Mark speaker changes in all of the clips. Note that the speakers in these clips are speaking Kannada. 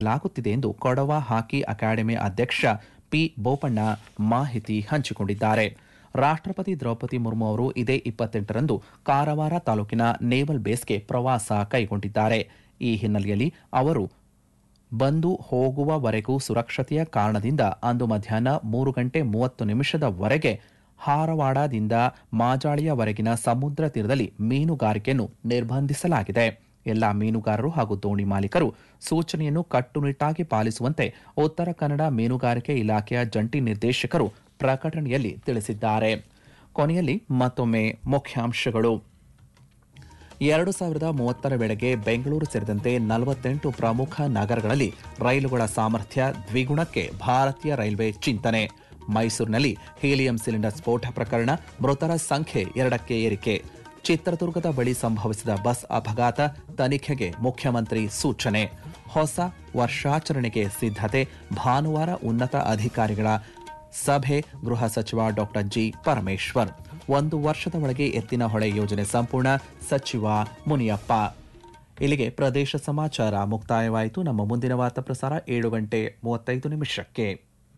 Speaker 1: ನಡೆಸಲಾಗುತ್ತಿದೆ ಎಂದು ಕೊಡವ ಹಾಕಿ ಅಕಾಡೆಮಿ ಅಧ್ಯಕ್ಷ ಪಿ ಬೋಪಣ್ಣ ಮಾಹಿತಿ ಹಂಚಿಕೊಂಡಿದ್ದಾರೆ ರಾಷ್ಟ್ರಪತಿ ದ್ರೌಪದಿ ಮುರ್ಮು ಅವರು ಇದೇ ಇಪ್ಪತ್ತೆಂಟರಂದು ಕಾರವಾರ ತಾಲೂಕಿನ ನೇವಲ್ ಬೇಸ್ಗೆ ಪ್ರವಾಸ ಕೈಗೊಂಡಿದ್ದಾರೆ ಈ ಹಿನ್ನೆಲೆಯಲ್ಲಿ ಅವರು ಬಂದು ಹೋಗುವವರೆಗೂ ಸುರಕ್ಷತೆಯ ಕಾರಣದಿಂದ ಅಂದು ಮಧ್ಯಾಹ್ನ ಮೂರು ಗಂಟೆ ಮೂವತ್ತು ನಿಮಿಷದವರೆಗೆ ಹಾರವಾಡದಿಂದ ಮಾಜಾಳಿಯವರೆಗಿನ ಸಮುದ್ರ ತೀರದಲ್ಲಿ ಮೀನುಗಾರಿಕೆಯನ್ನು ನಿರ್ಬಂಧಿಸಲಾಗಿದೆ ಎಲ್ಲಾ ಮೀನುಗಾರರು ಹಾಗೂ ದೋಣಿ ಮಾಲೀಕರು ಸೂಚನೆಯನ್ನು ಕಟ್ಟುನಿಟ್ಟಾಗಿ ಪಾಲಿಸುವಂತೆ ಉತ್ತರ ಕನ್ನಡ ಮೀನುಗಾರಿಕೆ ಇಲಾಖೆಯ ಜಂಟಿ ನಿರ್ದೇಶಕರು ಪ್ರಕಟಣೆಯಲ್ಲಿ ತಿಳಿಸಿದ್ದಾರೆ ಕೊನೆಯಲ್ಲಿ ಮತ್ತೊಮ್ಮೆ ಮುಖ್ಯಾಂಶಗಳು ಎರಡು ಸಾವಿರದ ಮೂವತ್ತರ ವೇಳೆಗೆ ಬೆಂಗಳೂರು ಸೇರಿದಂತೆ ನಲವತ್ತೆಂಟು ಪ್ರಮುಖ ನಗರಗಳಲ್ಲಿ ರೈಲುಗಳ ಸಾಮರ್ಥ್ಯ ದ್ವಿಗುಣಕ್ಕೆ ಭಾರತೀಯ ರೈಲ್ವೆ ಚಿಂತನೆ ಮೈಸೂರಿನಲ್ಲಿ ಹೀಲಿಯಂ ಸಿಲಿಂಡರ್ ಸ್ಫೋಟ ಪ್ರಕರಣ ಮೃತರ ಸಂಖ್ಯೆ ಎರಡಕ್ಕೆ ಏರಿಕೆ ಚಿತ್ರದುರ್ಗದ ಬಳಿ ಸಂಭವಿಸಿದ ಬಸ್ ಅಪಘಾತ ತನಿಖೆಗೆ ಮುಖ್ಯಮಂತ್ರಿ ಸೂಚನೆ ಹೊಸ ವರ್ಷಾಚರಣೆಗೆ ಸಿದ್ಧತೆ ಭಾನುವಾರ ಉನ್ನತ ಅಧಿಕಾರಿಗಳ ಸಭೆ ಗೃಹ ಸಚಿವ ಡಾಕ್ಟರ್ ಜಿ ಪರಮೇಶ್ವರ್ ಒಂದು ವರ್ಷದ ಒಳಗೆ ಎತ್ತಿನ ಹೊಳೆ ಯೋಜನೆ ಸಂಪೂರ್ಣ ಸಚಿವ ಮುನಿಯಪ್ಪ ಇಲ್ಲಿಗೆ ಪ್ರದೇಶ ಸಮಾಚಾರ ಮುಕ್ತಾಯವಾಯಿತು ನಮ್ಮ ಮುಂದಿನ ವಾರ್ತಾ ಪ್ರಸಾರ ಏಳು ಗಂಟೆ ಮೂವತ್ತೈದು ನಿಮಿಷಕ್ಕೆ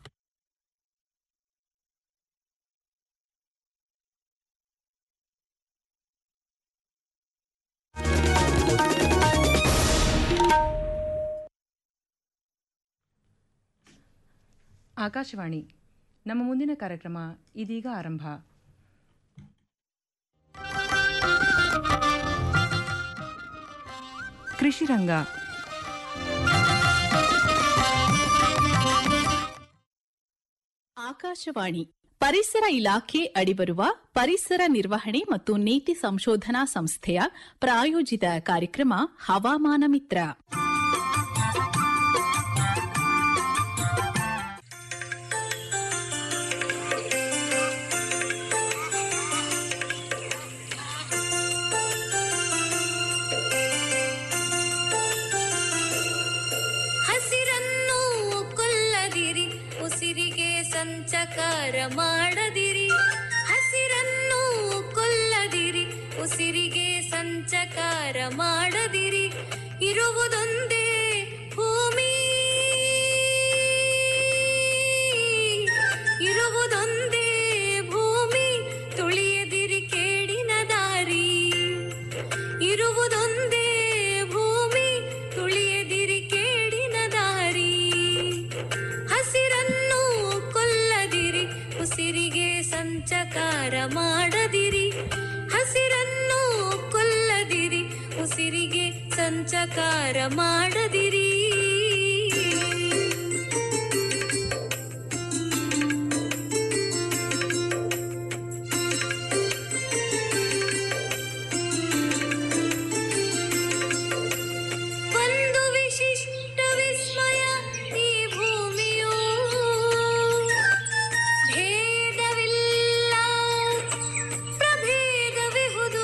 Speaker 2: ಆಕಾಶವಾಣಿ ನಮ್ಮ ಮುಂದಿನ ಕಾರ್ಯಕ್ರಮ ಇದೀಗ ಆರಂಭ ಕೃಷಿ ರಂಗ
Speaker 3: ಆಕಾಶವಾಣಿ ಪರಿಸರ ಇಲಾಖೆ ಅಡಿಬರುವ ಪರಿಸರ ನಿರ್ವಹಣೆ ಮತ್ತು ನೀತಿ ಸಂಶೋಧನಾ ಸಂಸ್ಥೆಯ ಪ್ರಾಯೋಜಿತ ಕಾರ್ಯಕ್ರಮ ಹವಾಮಾನ ಮಿತ್ರ
Speaker 4: ಹಸಿರನ್ನು ಕೊಲ್ಲದಿರಿ ಉಸಿರಿಗೆ ಸಂಚಕಾರ ಮಾಡದಿರಿ ಹಸಿರನ್ನು ಕೊಲ್ಲದಿರಿ ಉಸಿರಿಗೆ ಸಂಚಕಾರ ಮಾಡದಿರಿ ಇರುವುದೊಂದೇ ಭೂಮಿ ಇರುವುದೊಂದೇ ಭೂಮಿ ತುಳಿಯದಿರಿ ಕೇಡಿನ ದಾರಿ ಇರುವುದೊಂದೇ ಭೂಮಿ ತುಳಿಯದಿರಿ ಕೇಡಿನ ದಾರಿ ಹಸಿರನ್ನು ಕೊಲ್ಲದಿರಿ ಉಸಿರಿಗೆ ಸಂಚಕಾರ ಮಾಡದಿರಿ ಹಸಿರನ್ನು ಕೊಲ್ಲದಿರಿ ಉಸಿರಿಗೆ ಸಂಚಕಾರ ಮಾಡದಿರಿ ಒಂದು ವಿಶಿಷ್ಟ ವಿಸ್ಮಯ ಈ ಭೂಮಿಯು ಭೇದವಿಲ್ಲ ಪ್ರಭೇದವಿಹುದು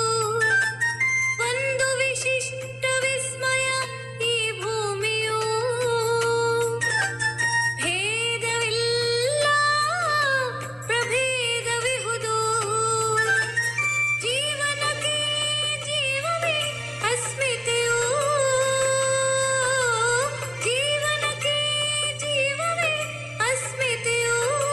Speaker 4: ಒಂದು ವಿಶಿಷ್ಟ ವಿಸ್ಮಯ ಈ ಭೂಮಿಯು ಭೇದವಿಲ್ಲ ಪ್ರಭೇದವಿಹುದು ಜೀವನಕ್ಕೆ ಜೀವವೇ ಅಸ್ಮಿತೆಯು ಜೀವನಕ್ಕೆ ಜೀವವೇ ಅಸ್ಮಿತೆಯು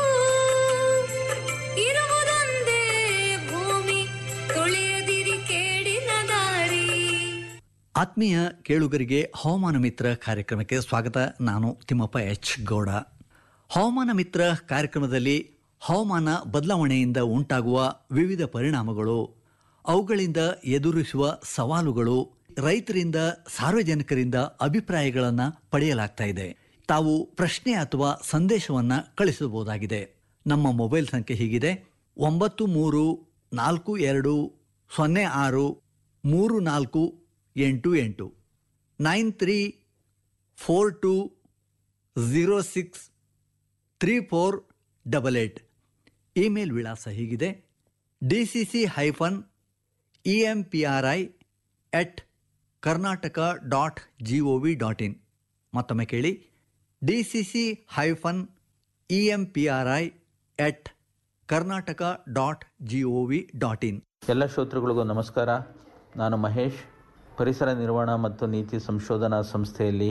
Speaker 4: ಇರುವುದೊಂದೇ ಭೂಮಿ ತುಳಿಯದಿರಿ ಕೇಡಿನ ದಾರಿ
Speaker 5: ಆತ್ಮೀಯ ಕೇಳುಗರಿಗೆ ಹವಾಮಾನ ಮಿತ್ರ ಕಾರ್ಯಕ್ರಮಕ್ಕೆ ಸ್ವಾಗತ ನಾನು ತಿಮ್ಮಪ್ಪ ಎಚ್ ಗೌಡ ಹವಾಮಾನ ಮಿತ್ರ ಕಾರ್ಯಕ್ರಮದಲ್ಲಿ ಹವಾಮಾನ ಬದಲಾವಣೆಯಿಂದ ಉಂಟಾಗುವ ವಿವಿಧ ಪರಿಣಾಮಗಳು ಅವುಗಳಿಂದ ಎದುರಿಸುವ ಸವಾಲುಗಳು ರೈತರಿಂದ ಸಾರ್ವಜನಿಕರಿಂದ ಅಭಿಪ್ರಾಯಗಳನ್ನು ಪಡೆಯಲಾಗ್ತಾ ಇದೆ ತಾವು ಪ್ರಶ್ನೆ ಅಥವಾ ಸಂದೇಶವನ್ನು ಕಳಿಸಬಹುದಾಗಿದೆ ನಮ್ಮ ಮೊಬೈಲ್ ಸಂಖ್ಯೆ ಹೀಗಿದೆ ಒಂಬತ್ತು ಮೂರು ನಾಲ್ಕು ಎರಡು ಸೊನ್ನೆ ಆರು ಮೂರು ನಾಲ್ಕು ಎಂಟು ಎಂಟು nine three four two zero six three four double eight email ವಿಳಾಸ ಹೀಗಿದೆ D C C hyphen E M P R I at Karnataka dot G O V dot in ಮತ್ತೊಮ್ಮೆ ಕೇಳಿ D C C hyphen E M P R I at Karnataka dot G O V dot in
Speaker 6: ಎಲ್ಲ ಶ್ರೋತೃಗಳಿಗೂ ನಮಸ್ಕಾರ ನಾನು ಮಹೇಶ್ ಪರಿಸರ ನಿರ್ವಹಣಾ ಮತ್ತು ನೀತಿ ಸಂಶೋಧನಾ ಸಂಸ್ಥೆಯಲ್ಲಿ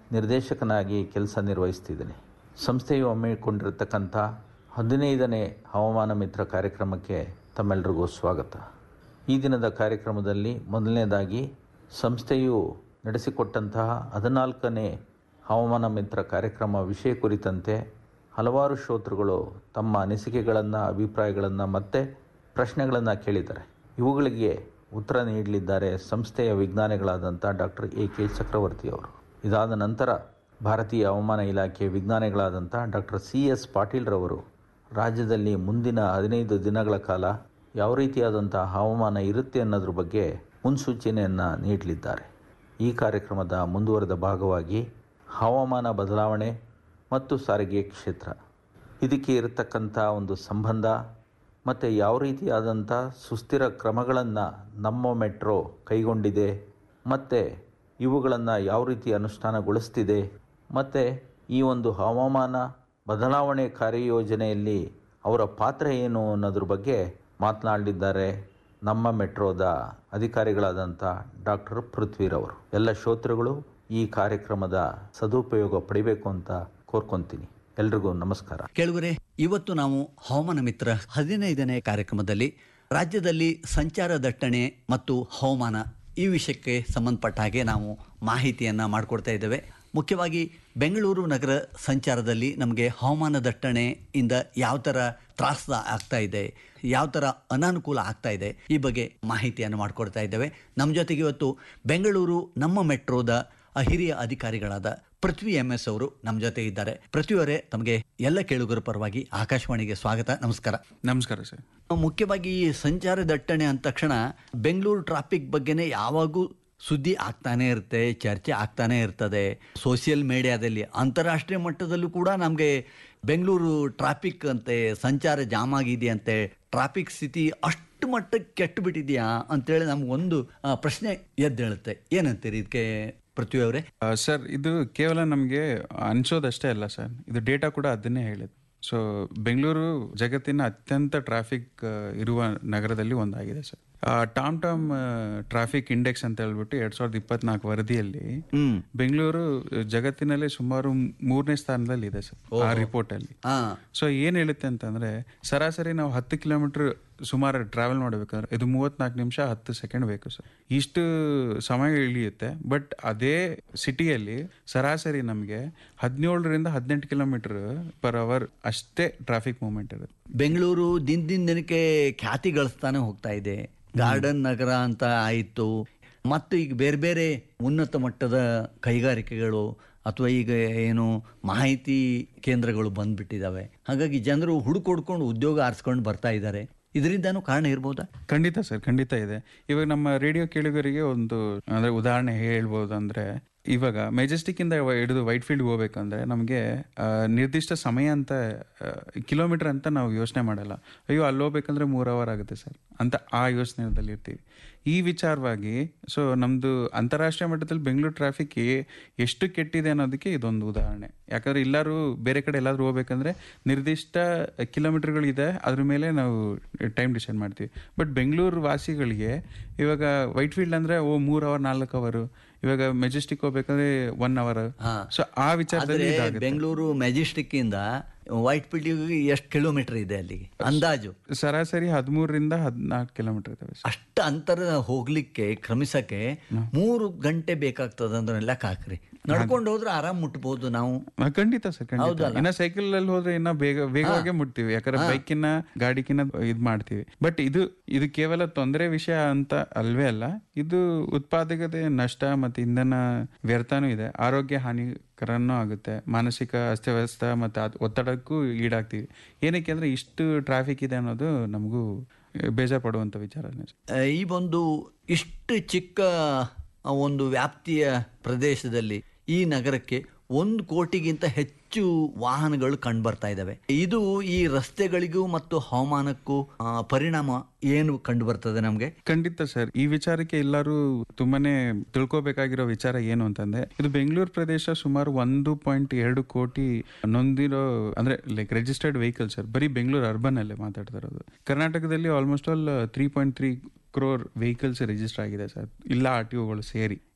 Speaker 6: ನಿರ್ದೇಶಕನಾಗಿ ಕೆಲಸ ನಿರ್ವಹಿಸ್ತಿದ್ದೀನಿ ಸಂಸ್ಥೆಯು ಹಮ್ಮಿಕೊಂಡಿರತಕ್ಕಂಥ ಹದಿನೈದನೇ ಹವಾಮಾನ ಮಿತ್ರ ಕಾರ್ಯಕ್ರಮಕ್ಕೆ ತಮ್ಮೆಲ್ಲರಿಗೂ ಸ್ವಾಗತ ಈ ದಿನದ ಕಾರ್ಯಕ್ರಮದಲ್ಲಿ ಮೊದಲನೇದಾಗಿ ಸಂಸ್ಥೆಯು ನಡೆಸಿಕೊಟ್ಟಂತಹ ಹದಿನಾಲ್ಕನೇ ಹವಾಮಾನ ಮಿತ್ರ ಕಾರ್ಯಕ್ರಮ ವಿಷಯ ಕುರಿತಂತೆ ಹಲವಾರು ಶ್ರೋತೃಗಳು ತಮ್ಮ ಅನಿಸಿಕೆಗಳನ್ನು ಅಭಿಪ್ರಾಯಗಳನ್ನು ಮತ್ತು ಪ್ರಶ್ನೆಗಳನ್ನು ಕೇಳಿದ್ದಾರೆ ಇವುಗಳಿಗೆ ಉತ್ತರ ನೀಡಲಿದ್ದಾರೆ ಸಂಸ್ಥೆಯ ವಿಜ್ಞಾನಿಗಳಾದಂಥ ಡಾಕ್ಟರ್ ಎ ಕೆ ಚಕ್ರವರ್ತಿ ಅವರು ಇದಾದ ನಂತರ ಭಾರತೀಯ ಹವಾಮಾನ ಇಲಾಖೆ ವಿಜ್ಞಾನಿಗಳಾದಂಥ ಡಾಕ್ಟರ್ ಸಿ ಎಸ್ ಪಾಟೀಲ್ರವರು ರಾಜ್ಯದಲ್ಲಿ ಮುಂದಿನ ಹದಿನೈದು ದಿನಗಳ ಕಾಲ ಯಾವ ರೀತಿಯಾದಂಥ ಹವಾಮಾನ ಇರುತ್ತೆ ಅನ್ನೋದ್ರ ಬಗ್ಗೆ ಮುನ್ಸೂಚನೆಯನ್ನು ನೀಡಲಿದ್ದಾರೆ ಈ ಕಾರ್ಯಕ್ರಮದ ಮುಂದುವರೆದ ಭಾಗವಾಗಿ ಹವಾಮಾನ ಬದಲಾವಣೆ ಮತ್ತು ಸಾರಿಗೆ ಕ್ಷೇತ್ರ ಇದಕ್ಕೆ ಇರತಕ್ಕಂಥ ಒಂದು ಸಂಬಂಧ ಮತ್ತು ಯಾವ ರೀತಿಯಾದಂಥ ಸುಸ್ಥಿರ ಕ್ರಮಗಳನ್ನು ನಮ್ಮ ಮೆಟ್ರೋ ಕೈಗೊಂಡಿದೆ ಮತ್ತು ಇವುಗಳನ್ನು ಯಾವ ರೀತಿ ಅನುಷ್ಠಾನಗೊಳಿಸ್ತಿದೆ ಮತ್ತು ಈ ಒಂದು ಹವಾಮಾನ ಬದಲಾವಣೆ ಕಾರ್ಯಯೋಜನೆಯಲ್ಲಿ ಅವರ ಪಾತ್ರ ಏನು ಅನ್ನೋದ್ರ ಬಗ್ಗೆ ಮಾತನಾಡಲಿದ್ದಾರೆ ನಮ್ಮ ಮೆಟ್ರೋದ ಅಧಿಕಾರಿಗಳಾದಂಥ ಡಾಕ್ಟರ್ ಪೃಥ್ವಿರವರು ಎಲ್ಲ ಶ್ರೋತೃಗಳು ಈ ಕಾರ್ಯಕ್ರಮದ ಸದುಪಯೋಗ ಪಡಿಬೇಕು ಅಂತ ಕೋರ್ಕೊಂತೀನಿ ಎಲ್ರಿಗೂ ನಮಸ್ಕಾರ
Speaker 5: ಕೇಳುಗರೆ ಇವತ್ತು ನಾವು ಹವಾಮಾನ ಮಿತ್ರ ಹದಿನೈದನೇ ಕಾರ್ಯಕ್ರಮದಲ್ಲಿ ರಾಜ್ಯದಲ್ಲಿ ಸಂಚಾರ ದಟ್ಟಣೆ ಮತ್ತು ಹವಾಮಾನ ಈ ವಿಷಯಕ್ಕೆ ಸಂಬಂಧಪಟ್ಟ ಹಾಗೆ ನಾವು ಮಾಹಿತಿಯನ್ನು ಮಾಡಿಕೊಡ್ತಾ ಇದ್ದೇವೆ ಮುಖ್ಯವಾಗಿ ಬೆಂಗಳೂರು ನಗರ ಸಂಚಾರದಲ್ಲಿ ನಮಗೆ ಹವಾಮಾನ ದಟ್ಟಣೆಯಿಂದ ಯಾವ ಥರ ತ್ರಾಸ ಆಗ್ತಾ ಇದೆ ಯಾವ ಥರ ಅನಾನುಕೂಲ ಆಗ್ತಾ ಇದೆ ಈ ಬಗ್ಗೆ ಮಾಹಿತಿಯನ್ನು ಮಾಡಿಕೊಡ್ತಾ ಇದ್ದೇವೆ ನಮ್ಮ ಜೊತೆಗೆ ಇವತ್ತು ಬೆಂಗಳೂರು ನಮ್ಮ ಮೆಟ್ರೋದ ಹಿರಿಯ ಅಧಿಕಾರಿಗಳಾದ ಪೃಥ್ವಿ ಎಂ ಎಸ್ ಅವರು ನಮ್ಮ ಜೊತೆ ಇದ್ದಾರೆ ಪೃಥ್ವಿಯವರೇ ತಮಗೆ ಎಲ್ಲ ಕೇಳುಗರ ಪರವಾಗಿ ಆಕಾಶವಾಣಿಗೆ ಸ್ವಾಗತ ನಮಸ್ಕಾರ
Speaker 7: ನಮಸ್ಕಾರ ಸರ್
Speaker 5: ಮುಖ್ಯವಾಗಿ ಈ ಸಂಚಾರ ದಟ್ಟಣೆ ಅಂದ ತಕ್ಷಣ ಬೆಂಗಳೂರು ಟ್ರಾಫಿಕ್ ಬಗ್ಗೆನೇ ಯಾವಾಗೂ ಸುದ್ದಿ ಆಗ್ತಾನೆ ಇರುತ್ತೆ ಚರ್ಚೆ ಆಗ್ತಾನೆ ಇರ್ತದೆ ಸೋಷಿಯಲ್ ಮೀಡಿಯಾದಲ್ಲಿ ಅಂತಾರಾಷ್ಟ್ರೀಯ ಮಟ್ಟದಲ್ಲೂ ಕೂಡ ನಮಗೆ ಬೆಂಗಳೂರು ಟ್ರಾಫಿಕ್ ಅಂತೆ ಸಂಚಾರ ಜಾಮ್ ಆಗಿದೆಯಂತೆ ಟ್ರಾಫಿಕ್ ಸ್ಥಿತಿ ಅಷ್ಟು ಮಟ್ಟಕ್ಕೆ ಕೆಟ್ಟು ಬಿಟ್ಟಿದೆಯಾ ಅಂತೇಳಿ ನಮಗೊಂದು ಆ, ಪ್ರಶ್ನೆ ಎದ್ದೇಳುತ್ತೆ ಏನಂತೀರಿ ಇದಕ್ಕೆ ಪೃಥ್ವಿ ಅವರೇ
Speaker 7: ಆ, ಸರ್ ಇದು ಕೇವಲ ನಮಗೆ ಅನ್ಸೋದಷ್ಟೇ ಅಲ್ಲ ಸರ್ ಇದು ಡೇಟಾ ಕೂಡ ಅದನ್ನೇ ಹೇಳಿದೆ ಸೊ ಬೆಂಗಳೂರು ಜಗತ್ತಿನ ಅತ್ಯಂತ ಟ್ರಾಫಿಕ್ ಇರುವ ನಗರದಲ್ಲಿ ಒಂದಾಗಿದೆ sir Tom Tom traffic index ಅಂತ ಹೇಳ್ಬಿಟ್ಟು ಎರಡ್ ಸಾವಿರದ ಇಪ್ಪತ್ನಾಲ್ಕು ವರದಿಯಲ್ಲಿ
Speaker 5: ಹ್ಮ್
Speaker 7: ಬೆಂಗಳೂರು ಜಗತ್ತಿನಲ್ಲೇ ಸುಮಾರು ಮೂರನೇ ಸ್ಥಾನದಲ್ಲಿ ಇದೆ ಸರ್ ಆ ರಿಪೋರ್ಟ್ ಅಲ್ಲಿ
Speaker 5: ಹಾ
Speaker 7: ಸೊ ಏನ್ ಹೇಳುತ್ತೆ ಅಂತಂದ್ರೆ ಸರಾಸರಿ ನಾವು ಹತ್ತು ಕಿಲೋಮೀಟರ್ ಸುಮಾರು ಟ್ರಾವೆಲ್ ಮಾಡಬೇಕಂದ್ರೆ ಇದು ಮೂವತ್ನಾಲ್ಕು ನಿಮಿಷ ಹತ್ತು ಸೆಕೆಂಡ್ ಬೇಕು ಸರ್ ಇಷ್ಟು ಸಮಯ ಇಳಿಯುತ್ತೆ ಬಟ್ ಅದೇ ಸಿಟಿಯಲ್ಲಿ ಸರಾಸರಿ ನಮಗೆ ಹದಿನೇಳರಿಂದ ಹದಿನೆಂಟು ಕಿಲೋಮೀಟರ್ ಪರ್ ಅವರ್ ಅಷ್ಟೇ ಟ್ರಾಫಿಕ್ ಮೂವ್ಮೆಂಟ್ ಇರುತ್ತೆ
Speaker 5: ಬೆಂಗಳೂರು ದಿನದಿಂದ ದಿನಕ್ಕೆ ಖ್ಯಾತಿ ಗಳಿಸ್ತಾನೆ ಹೋಗ್ತಾ ಇದೆ ಗಾರ್ಡನ್ ನಗರ ಅಂತ ಆಯಿತು ಮತ್ತು ಈಗ ಬೇರೆ ಬೇರೆ ಉನ್ನತ ಮಟ್ಟದ ಕೈಗಾರಿಕೆಗಳು ಅಥವಾ ಈಗ ಏನು ಮಾಹಿತಿ ಕೇಂದ್ರಗಳು ಬಂದ್ಬಿಟ್ಟಿದ್ದಾವೆ ಹಾಗಾಗಿ ಜನರು ಹುಡುಕೊಡ್ಕೊಂಡು ಉದ್ಯೋಗ ಆರಿಸ್ಕೊಂಡು ಬರ್ತಾ ಇದ್ದಾರೆ ಇದರಿಂದನೂ ಕಾರಣ ಇರ್ಬೋದಾ
Speaker 7: ಖಂಡಿತ ಸರ್ ಖಂಡಿತ ಇದೆ ಇವಾಗ ನಮ್ಮ ರೇಡಿಯೋ ಕೇಳುಗರಿಗೆ ಒಂದು ಅಂದ್ರೆ ಉದಾಹರಣೆ ಹೇಳ್ಬೋದು ಅಂದ್ರೆ ಇವಾಗ ಮೆಜೆಸ್ಟಿಕ್ ಇಂದ ವ- ಹಿಡಿದು ವೈಟ್ ಫೀಲ್ಡ್ ಹೋಗ್ಬೇಕಂದ್ರೆ ನಮಗೆ ನಿರ್ದಿಷ್ಟ ಸಮಯ ಅಂತ ಕಿಲೋಮೀಟರ್ ಅಂತ ನಾವು ಯೋಚನೆ ಮಾಡಲ್ಲ ಅಯ್ಯೋ ಅಲ್ಲಿ ಹೋಗ್ಬೇಕಂದ್ರೆ ಮೂರ್ ಅವರ್ ಆಗುತ್ತೆ ಸರ್ ಅಂತ ಆ ಯೋಚನೆದಲ್ಲಿ ಇರ್ತೀವಿ ಈ ವಿಚಾರವಾಗಿ ಸೊ ನಮ್ದು ಅಂತಾರಾಷ್ಟ್ರೀಯ ಮಟ್ಟದಲ್ಲಿ ಬೆಂಗಳೂರು ಟ್ರಾಫಿಕ್ ಎಷ್ಟು ಕೆಟ್ಟಿದೆ ಅನ್ನೋದಕ್ಕೆ ಇದೊಂದು ಉದಾಹರಣೆ ಯಾಕಂದ್ರೆ ಎಲ್ಲರೂ ಬೇರೆ ಕಡೆ ಎಲ್ಲಾದ್ರೂ ಹೋಗ್ಬೇಕಂದ್ರೆ ನಿರ್ದಿಷ್ಟ ಕಿಲೋಮೀಟರ್ಗಳಿದೆ ಅದ್ರ ಮೇಲೆ ನಾವು ಟೈಮ್ ಡಿಸೈಡ್ ಮಾಡ್ತೀವಿ ಬಟ್ ಬೆಂಗಳೂರು ವಾಸಿಗಳಿಗೆ ಇವಾಗ ವೈಟ್ ಫೀಲ್ಡ್ ಅಂದ್ರೆ ಓ ಮೂರ್ ಅವರ್ ನಾಲ್ಕು ಅವರು ಇವಾಗ ಮೆಜೆಸ್ಟಿಕ್ ಹೋಗ್ಬೇಕಂದ್ರೆ ಒನ್ ಅವರ್ ಸೊ ಆ ವಿಚಾರದಲ್ಲಿ
Speaker 5: ಆದರೆ
Speaker 7: ಇದಾಗುತ್ತೆ.
Speaker 5: ಬೆಂಗಳೂರು ಮೆಜೆಸ್ಟಿಕ್ ಇಂದ ವೈಟ್ ಫೀಲ್ಡಿಗೆ ಎಷ್ಟು ಕಿಲೋಮೀಟರ್ ಇದೆ ಅಲ್ಲಿಗೆ ಅಂದಾಜು
Speaker 7: ಸರಾಸರಿ ಹದಿಮೂರರಿಂದ ಹದಿನಾಲ್ಕು ಕಿಲೋಮೀಟರ್ ಇದಾವೆ ಸರ್.
Speaker 5: ಅಷ್ಟು ಅಂತರ ಹೋಗ್ಲಿಕ್ಕೆ ಕ್ರಮಿಸಕ್ಕೆ ಮೂರು ಗಂಟೆ ಬೇಕಾಗ್ತದೆ ಅಂದ್ರೆ ಲೆಕ್ಕ ಹಾಕ್ರಿ ನಡ್ಕೊಂಡು ಹೋದ್ರೆ ಆರಾಮ್ ಮುಟ್ಬೋದು ನಾವು
Speaker 7: ಆ, ಖಂಡಿತ ಸರ್ ಖಂಡಿತ
Speaker 5: ಹೌದಲ್ಲ?
Speaker 7: ಇನ್ನ ಸೈಕಲ್ ಅಲ್ಲಿ ಹೋದ್ರೆ ಇನ್ನ ಬೇಗ ವೇಗವಾಗಿ ಮುಟ್ತೀವಿ ಯಾಕಂದ್ರೆ ಬೈಕಿನ ಗಾಡಿಕಿನ ಇದ್ ಮಾಡ್ತೀವಿ ಬಟ್ ಇದು ಇದು ಕೇವಲ ತೊಂದರೆ ವಿಷಯ ಅಂತ ಅಲ್ವೇ ಅಲ್ಲ ಇದು ಉತ್ಪಾದಕತೆ ನಷ್ಟ ಮತ್ತೆ ಇಂಧನ ವ್ಯರ್ಥನೂ ಇದೆ ಆರೋಗ್ಯ ಹಾನಿಕರನೂ ಆಗುತ್ತೆ ಮಾನಸಿಕ ಅಸ್ತವ್ಯಸ್ತ ಮತ್ತೆ ಅದ್- ಒತ್ತಡಕ್ಕೂ ಈಡಾಗ್ತೀವಿ ಏನಕ್ಕೆ ಅಂದ್ರೆ ಇಷ್ಟು ಟ್ರಾಫಿಕ್ ಇದೆ ಅನ್ನೋದು ನಮಗೂ ಬೇಜಾರ್ ಪಡುವಂತ ವಿಚಾರನೇ ಸರ್.
Speaker 5: ಆ, ಈ ಒಂದು ಇಷ್ಟು ಚಿಕ್ಕ ಆ, ಒಂದು ವ್ಯಾಪ್ತಿಯ ಪ್ರದೇಶದಲ್ಲಿ ಈ ನಗರಕ್ಕೆ ಒಂದು ಕೋಟಿಗಿಂತ ಹೆಚ್ಚು ವಾಹನಗಳು ಕಂಡುಬರ್ತಾ ಇದ್ದಾವೆ ಇದು ಈ ರಸ್ತೆಗಳಿಗೂ ಮತ್ತು ಹವಾಮಾನಕ್ಕೂ ಆ, ಪರಿಣಾಮ ಏನು ಕಂಡು ಬರ್ತದೆ ನಮಗೆ
Speaker 7: ಖಂಡಿತ ಸರ್ ಈ ವಿಚಾರಕ್ಕೆ ಎಲ್ಲರೂ ತುಂಬಾನೇ ತಿಳ್ಕೊಬೇಕಾಗಿರೋ ವಿಚಾರ ಏನು ಅಂತಂದ್ರೆ ಇದು ಬೆಂಗಳೂರು ಪ್ರದೇಶ ಸುಮಾರು ಒಂದು ಪಾಯಿಂಟ್ ಎರಡು ಕೋಟಿ ನೊಂದಿರೋ ಅಂದ್ರೆ ಲೈಕ್ ರಿಜಿಸ್ಟರ್ಡ್ ವೆಹಿಕಲ್ ಸರ್ ಬರೀ ಬೆಂಗಳೂರು ಅರ್ಬನ್ ಅಲ್ಲೇ ಮಾತಾಡ್ತಾ ಇರೋದು ಕರ್ನಾಟಕದಲ್ಲಿ almost all three point three crore vehicles register ಆಗಿದೆ ಸರ್ ಇಲ್ಲ ಆರ್ ಟಿ ಒಗಳು ಸೇರಿ